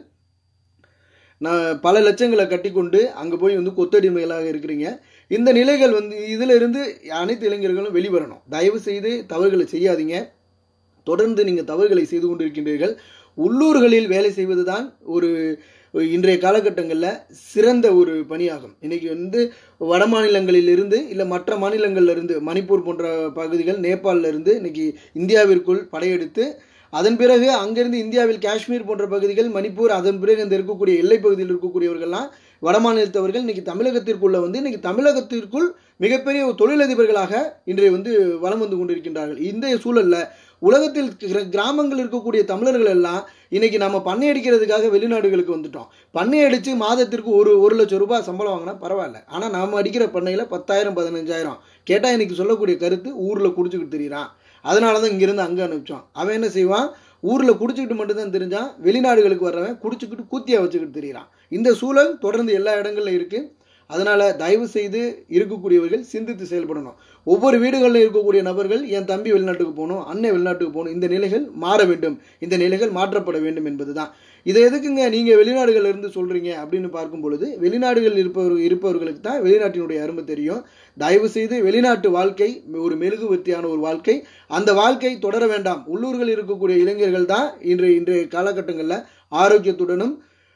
நான் பல லட்சங்களை கட்டி கொண்டு அங்கே போய் வந்து கொத்தடிமைகளாக இருக்கிறீங்க இந்த நிலைகள் வந்து இதில் இருந்து அனைத்து இளைஞர்களும் வெளிவரணும் தயவு செய்து தவறுகளை செய்யாதீங்க தொடர்ந்து நீங்கள் தவறுகளை செய்து கொண்டிருக்கின்றீர்கள் உள்ளூர்களில் வேலை செய்வது தான் ஒரு இன்றைய காலகட்டங்களில் சிறந்த ஒரு பணியாகும் இன்னைக்கு வந்து வட மாநிலங்களில் இருந்து இல்லை மற்ற மாநிலங்கள்ல இருந்து மணிப்பூர் போன்ற பகுதிகள் நேபாளில் இருந்து இன்னைக்கு இந்தியாவிற்குள் படையெடுத்து அதன் பிறகு அங்கிருந்து இந்தியாவில் காஷ்மீர் போன்ற பகுதிகள் மணிப்பூர் அதன் பிறகு இந்த இருக்கக்கூடிய எல்லை பகுதியில் இருக்கக்கூடியவர்கள்லாம் வட மாநிலத்தவர்கள் இன்னைக்கு தமிழகத்திற்குள்ள வந்து இன்னைக்கு தமிழகத்திற்குள் மிகப்பெரிய ஒரு தொழிலதிபர்களாக இன்றைய வந்து வலம் வந்து கொண்டிருக்கின்றார்கள் இந்த சூழல்ல உலகத்தில் கிராமங்கள் இருக்கக்கூடிய தமிழர்கள் எல்லாம் இன்னைக்கு நம்ம பண்ணை அடிக்கிறதுக்காக வெளிநாடுகளுக்கு வந்துட்டோம் பண்ணை அடித்து மாதத்திற்கு ஒரு ஒரு லட்சம் ரூபாய் சம்பளம் வாங்கினா பரவாயில்ல ஆனால் நாம் அடிக்கிற பண்ணையில் பத்தாயிரம் பதினஞ்சாயிரம் கேட்டால் இன்னைக்கு சொல்லக்கூடிய கருத்து ஊரில் குடிச்சுக்கிட்டு தெரியுறான் அதனால தான் இங்கிருந்து அங்கே அனுப்பிச்சோம் அவன் என்ன செய்வான் ஊரில் குடிச்சிக்கிட்டு மட்டும்தான் தெரிஞ்சான் வெளிநாடுகளுக்கு வர்றவன் குடிச்சுக்கிட்டு கூத்தியா வச்சுக்கிட்டு தெரியுறான் இந்த சூழல் தொடர்ந்து எல்லா இடங்கள்ல இருக்கு அதனால தயவு செய்து இருக்கக்கூடியவர்கள் சிந்தித்து செயல்படணும் ஒவ்வொரு வீடுகளில் இருக்கக்கூடிய நபர்கள் என் தம்பி வெளிநாட்டுக்கு போகணும் அண்ணன் வெளிநாட்டுக்கு போகணும் இந்த நிலைகள் மாற வேண்டும் இந்த நிலைகள் மாற்றப்பட வேண்டும் என்பதுதான் இதை எதுக்குங்க நீங்க வெளிநாடுகள்ல இருந்து சொல்றீங்க அப்படின்னு பார்க்கும் பொழுது வெளிநாடுகள் இருப்பவர் இருப்பவர்களுக்கு தான் வெளிநாட்டினுடைய அருமை தெரியும் தயவு செய்து வெளிநாட்டு வாழ்க்கை ஒரு மெழுகுவர்த்தியான ஒரு வாழ்க்கை அந்த வாழ்க்கை தொடர வேண்டாம் உள்ளூர்கள் இருக்கக்கூடிய இளைஞர்கள் தான் இன்றைய இன்றைய காலகட்டங்களில் ஆரோக்கியத்துடனும்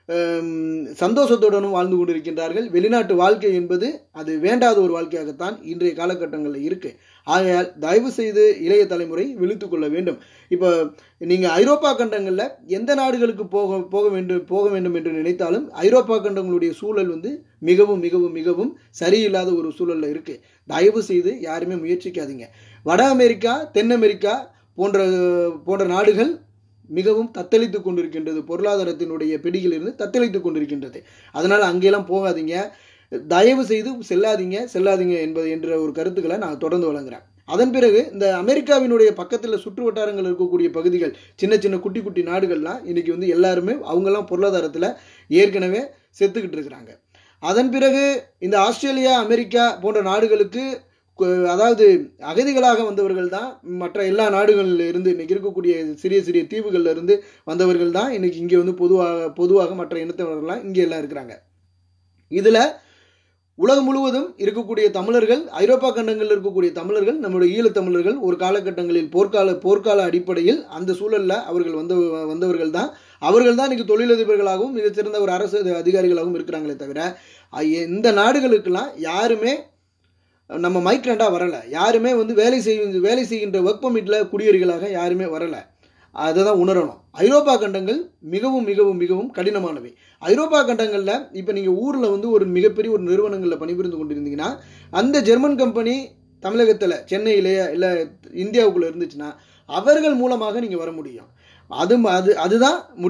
சந்தோஷத்துடனும் வாழ்ந்து கொண்டிருக்கின்றார்கள் வெளிநாட்டு வாழ்க்கை என்பது அது வேண்டாத ஒரு வாழ்க்கையாகத்தான் இன்றைய காலகட்டங்களில் இருக்கு ஆகையால் தயவு செய்து இளைய தலைமுறை விழித்து கொள்ள வேண்டும் இப்போ நீங்க ஐரோப்பா கண்டங்களில் எந்த நாடுகளுக்கு போக போக வேண்டும் போக வேண்டும் என்று நினைத்தாலும் ஐரோப்பா கண்டங்களுடைய சூழல் வந்து மிகவும் மிகவும் மிகவும் சரியில்லாத ஒரு சூழல்ல இருக்கு தயவு செய்து யாருமே முயற்சிக்காதீங்க வட அமெரிக்கா தென் அமெரிக்கா போன்ற போன்ற நாடுகள் மிகவும் தத்தளித்து கொண்டிருக்கின்றது பொருளாதாரத்தினுடைய பிடியிலிருந்து தத்தளித்து கொண்டிருக்கின்றது அதனால் அங்கெல்லாம் போகாதீங்க தயவு செய்து செல்லாதீங்க செல்லாதீங்க என்பது என்ற ஒரு கருத்துக்களை நான் தொடர்ந்து வழங்குறேன் அதன் பிறகு இந்த அமெரிக்காவினுடைய பக்கத்தில் சுற்று வட்டாரங்கள் இருக்கக்கூடிய பகுதிகள் சின்ன சின்ன குட்டி குட்டி நாடுகள்லாம் இன்னைக்கு வந்து எல்லாருமே அவங்கெல்லாம் பொருளாதாரத்தில் ஏற்கனவே செத்துக்கிட்டு இருக்கிறாங்க அதன் பிறகு இந்த ஆஸ்திரேலியா அமெரிக்கா போன்ற நாடுகளுக்கு அதாவது அகதிகளாக வந்தவர்கள் தான் மற்ற எல்லா நாடுகளில் இருந்து இன்னைக்கு இருக்கக்கூடிய சிறிய சிறிய தீவுகள்ல இருந்து வந்தவர்கள் தான் இன்னைக்கு இங்கே வந்து பொதுவாக பொதுவாக மற்ற இனத்தவர்கள்லாம் இங்கே எல்லாம் இருக்கிறாங்க இதுல உலகம் முழுவதும் இருக்கக்கூடிய தமிழர்கள் ஐரோப்பா கண்டங்களில் இருக்கக்கூடிய தமிழர்கள் நம்முடைய ஈழத்தமிழர்கள் ஒரு காலகட்டங்களில் போர்க்கால போர்க்கால அடிப்படையில் அந்த சூழல்ல அவர்கள் வந்த வந்தவர்கள் தான் அவர்கள் தான் இன்னைக்கு தொழிலதிபர்களாகவும் மிகச்சிறந்த ஒரு அரசு அதிகாரிகளாகவும் இருக்கிறாங்களே தவிர இந்த நாடுகளுக்கெல்லாம் யாருமே நம்ம மைக்ரண்டாக வரலை யாருமே வந்து வேலை செய்ய வேலை செய்கின்ற ஒர்க் பர்மிட்டில் குடியேறிகளாக யாருமே வரலை அதை தான் உணரணும் ஐரோப்பா கண்டங்கள் மிகவும் மிகவும் மிகவும் கடினமானவை ஐரோப்பா கண்டங்களில் இப்போ நீங்கள் ஊரில் வந்து ஒரு மிகப்பெரிய ஒரு நிறுவனங்களில் பணிபுரிந்து கொண்டிருந்தீங்கன்னா அந்த ஜெர்மன் கம்பெனி தமிழகத்தில் சென்னையிலேயே இல்லை இந்தியாவுக்குள்ளே இருந்துச்சுன்னா அவர்கள் மூலமாக நீங்கள் வர முடியும் அது அது அதுதான் முடியும்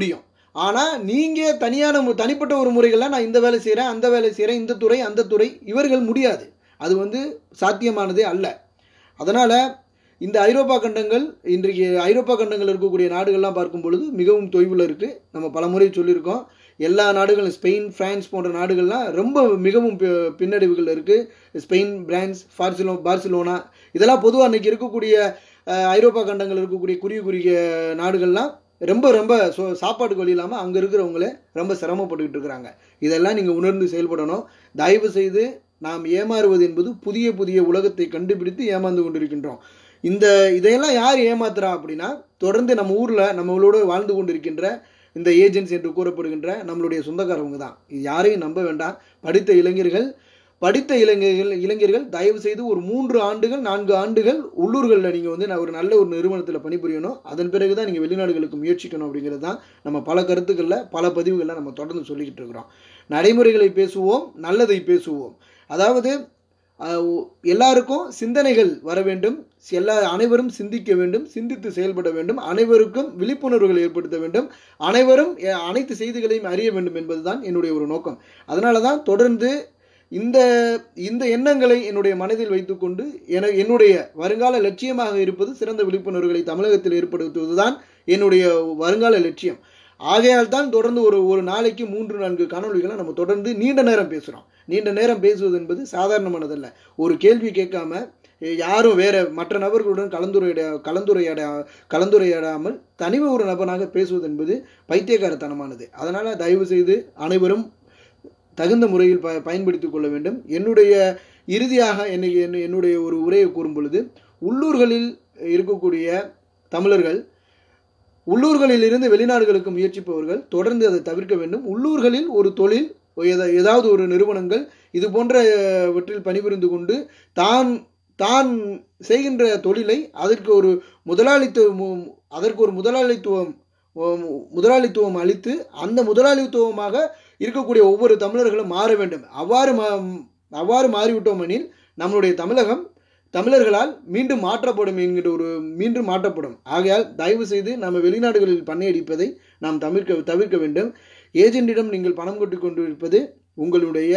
ஆனால் நீங்கள் தனியான மு- தனிப்பட்ட ஒரு முறைகளில் நான் இந்த வேலை செய்கிறேன் அந்த வேலை செய்கிறேன் இந்த துறை அந்த துறை இவர்கள் முடியாது அது வந்து சாத்தியமானதே அல்ல அதனால் இந்த ஐரோப்பா கண்டங்கள் இன்றைக்கு ஐரோப்பா கண்டங்கள் இருக்கக்கூடிய நாடுகள்லாம் பார்க்கும் பொழுது மிகவும் தொய்வில் இருக்குது நம்ம பலமுறை சொல்லியிருக்கோம் எல்லா நாடுகளும் ஸ்பெயின் பிரான்ஸ் போன்ற நாடுகள்லாம் ரொம்ப மிகவும் பி- பின்னடைவுகள் இருக்குது ஸ்பெயின் பிரான்ஸ் பார்சிலோ பார்சிலோனா இதெல்லாம் பொதுவாக அன்றைக்கி இருக்கக்கூடிய அஹ், ஐரோப்பா கண்டங்கள் இருக்கக்கூடிய குறுகிய குறுகிய நாடுகள்லாம் ரொம்ப ரொம்ப சோ சாப்பாட்டுக்கு வழி இல்லாமல் அங்கே இருக்கிறவங்களே ரொம்ப சிரமப்பட்டுக்கிட்டு இருக்கிறாங்க இதெல்லாம் நீங்கள் உணர்ந்து செயல்படணும் தயவு செய்து நாம் ஏமாறுவது என்பது புதிய புதிய உலகத்தை கண்டுபிடித்து ஏமாந்து கொண்டிருக்கின்றோம் இந்த இதையெல்லாம் யார் ஏமாத்துறா அப்படின்னா தொடர்ந்து நம்ம ஊரில் நம்மளோட வாழ்ந்து கொண்டிருக்கின்ற இந்த ஏஜென்ட்ஸ் என்று கூறப்படுகின்ற நம்மளுடைய சொந்தக்காரவங்க தான் இது யாரையும் நம்ப வேண்டாம் படித்த இளைஞர்கள் படித்த இளைஞர்கள் இளைஞர்கள் தயவு செய்து ஒரு மூன்று ஆண்டுகள் நான்கு ஆண்டுகள் உள்ளூர்களில் நீங்கள் வந்து நான் ஒரு நல்ல ஒரு நிறுவனத்தில் பணிபுரியணும் அதன் பிறகு தான் நீங்கள் வெளிநாடுகளுக்கு முயற்சிக்கணும் அப்படிங்கிறது தான் நம்ம பல கருத்துக்களில் பல பதிவுகளில் நம்ம தொடர்ந்து சொல்லிக்கிட்டு இருக்கிறோம் நடைமுறைகளை பேசுவோம் நல்லதை பேசுவோம் அதாவது அஹ், ஒ- எல்லாருக்கும் சிந்தனைகள் வர வேண்டும் எல்லா அனைவரும் சிந்திக்க வேண்டும் சிந்தித்து செயல்பட வேண்டும் அனைவருக்கும் விழிப்புணர்வுகளை ஏற்படுத்த வேண்டும் அனைவரும் அஹ், அனைத்து செய்திகளையும் அறிய வேண்டும் என்பதுதான் என்னுடைய ஒரு நோக்கம் அதனால தான் தொடர்ந்து இந்த இந்த எண்ணங்களை என்னுடைய மனதில் வைத்துக்கொண்டு என என்னுடைய வருங்கால லட்சியமாக இருப்பது சிறந்த விழிப்புணர்வுகளை தமிழகத்தில் ஏற்படுத்துவதுதான் என்னுடைய வருங்கால லட்சியம் ஆகையால் தான் தொடர்ந்து ஒரு ஒரு நாளைக்கு மூன்று நான்கு காணொளிகளை நம்ம தொடர்ந்து நீண்ட நேரம் பேசுகிறோம் நீண்ட நேரம் பேசுவது என்பது சாதாரணமானதல்ல ஒரு கேள்வி கேட்காம எ, யாரும் வேற மற்ற நபர்களுடன் கலந்துரையாட கலந்துரையாட கலந்துரையாடாமல் தனி ஒரு நபராக பேசுவது என்பது பைத்தியக்காரத்தனமானது அதனால் தயவு செய்து அனைவரும் தகுந்த முறையில் ப பயன்படுத்திக் கொள்ள வேண்டும் என்னுடைய இறுதியாக என்னை என்னை- என்னுடைய ஒரு உரையை கூறும் பொழுது உள்ளூர்களில் இருக்கக்கூடிய தமிழர்கள் உள்ளூர்களில் இருந்து வெளிநாடுகளுக்கு முயற்சிப்பவர்கள் தொடர்ந்து அதை தவிர்க்க வேண்டும் உள்ளூர்களில் ஒரு தொழில் எத- ஏதாவது ஒரு நிறுவனங்கள் இது போன்றவற்றில் பணிபுரிந்து கொண்டு தான் தான் செய்கின்ற தொழிலை அதற்கு ஒரு முதலாளித்துவம் அதற்கு ஒரு முதலாளித்துவம் உம், முதலாளித்துவம் அளித்து அந்த முதலாளித்துவமாக இருக்கக்கூடிய ஒவ்வொரு தமிழர்களும் மாற வேண்டும் அவ்வாறு மா அவ்வாறு மாறிவிட்டோம் எனில் நம்மளுடைய தமிழகம் தமிழர்களால் மீண்டும் மாற்றப்படும் என்கிற ஒரு மீண்டும் மாற்றப்படும் ஆகையால் தயவு செய்து நம்ம வெளிநாடுகளில் பண்ணையடிப்பதை நாம் தவிர்க்க தவிர்க்க வேண்டும் ஏஜென்ட்டிடம் நீங்கள் பணம் கொட்டி கொண்டிருப்பது உங்களுடைய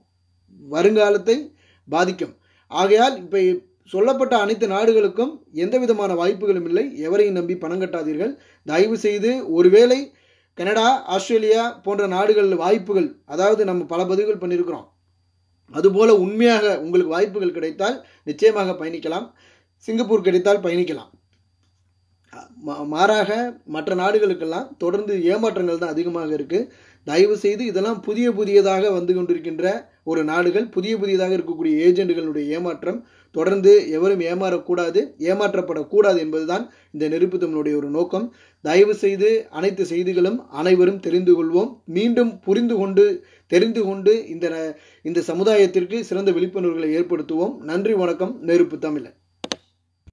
வருங்காலத்தை பாதிக்கும் ஆகையால் இப்போ சொல்லப்பட்ட அனைத்து நாடுகளுக்கும் எந்த விதமான வாய்ப்புகளும் இல்லை எவரையும் நம்பி பணம் கட்டாதீர்கள் தயவு செய்து ஒருவேளை கனடா ஆஸ்திரேலியா போன்ற நாடுகள் வாய்ப்புகள் அதாவது நம்ம பல பதிவுகள் பண்ணியிருக்கிறோம் அதுபோல உண்மையாக உங்களுக்கு வாய்ப்புகள் கிடைத்தால் நிச்சயமாக பயணிக்கலாம் சிங்கப்பூர் கிடைத்தால் பயணிக்கலாம் மா- மாறாக மற்ற நாடுகளுக்கெல்லாம் தொடர்ந்து ஏமாற்றங்கள் தான் அதிகமாக இருக்குது தயவு செய்து இதெல்லாம் புதிய புதியதாக வந்து கொண்டிருக்கின்ற ஒரு நாடுகள் புதிய புதியதாக இருக்கக்கூடிய ஏஜெண்டுகளுடைய ஏமாற்றம் தொடர்ந்து எவரும் ஏமாறக்கூடாது ஏமாற்றப்படக்கூடாது என்பதுதான் இந்த நெருப்பு தமிழுடைய ஒரு நோக்கம் தயவு செய்து அனைத்து செய்திகளும் அனைவரும் தெரிந்து கொள்வோம் மீண்டும் புரிந்து கொண்டு தெரிந்து கொண்டு இந்த இந்த சமுதாயத்திற்கு சிறந்த விழிப்புணர்வுகளை ஏற்படுத்துவோம் நன்றி வணக்கம் நெருப்பு தமிழன்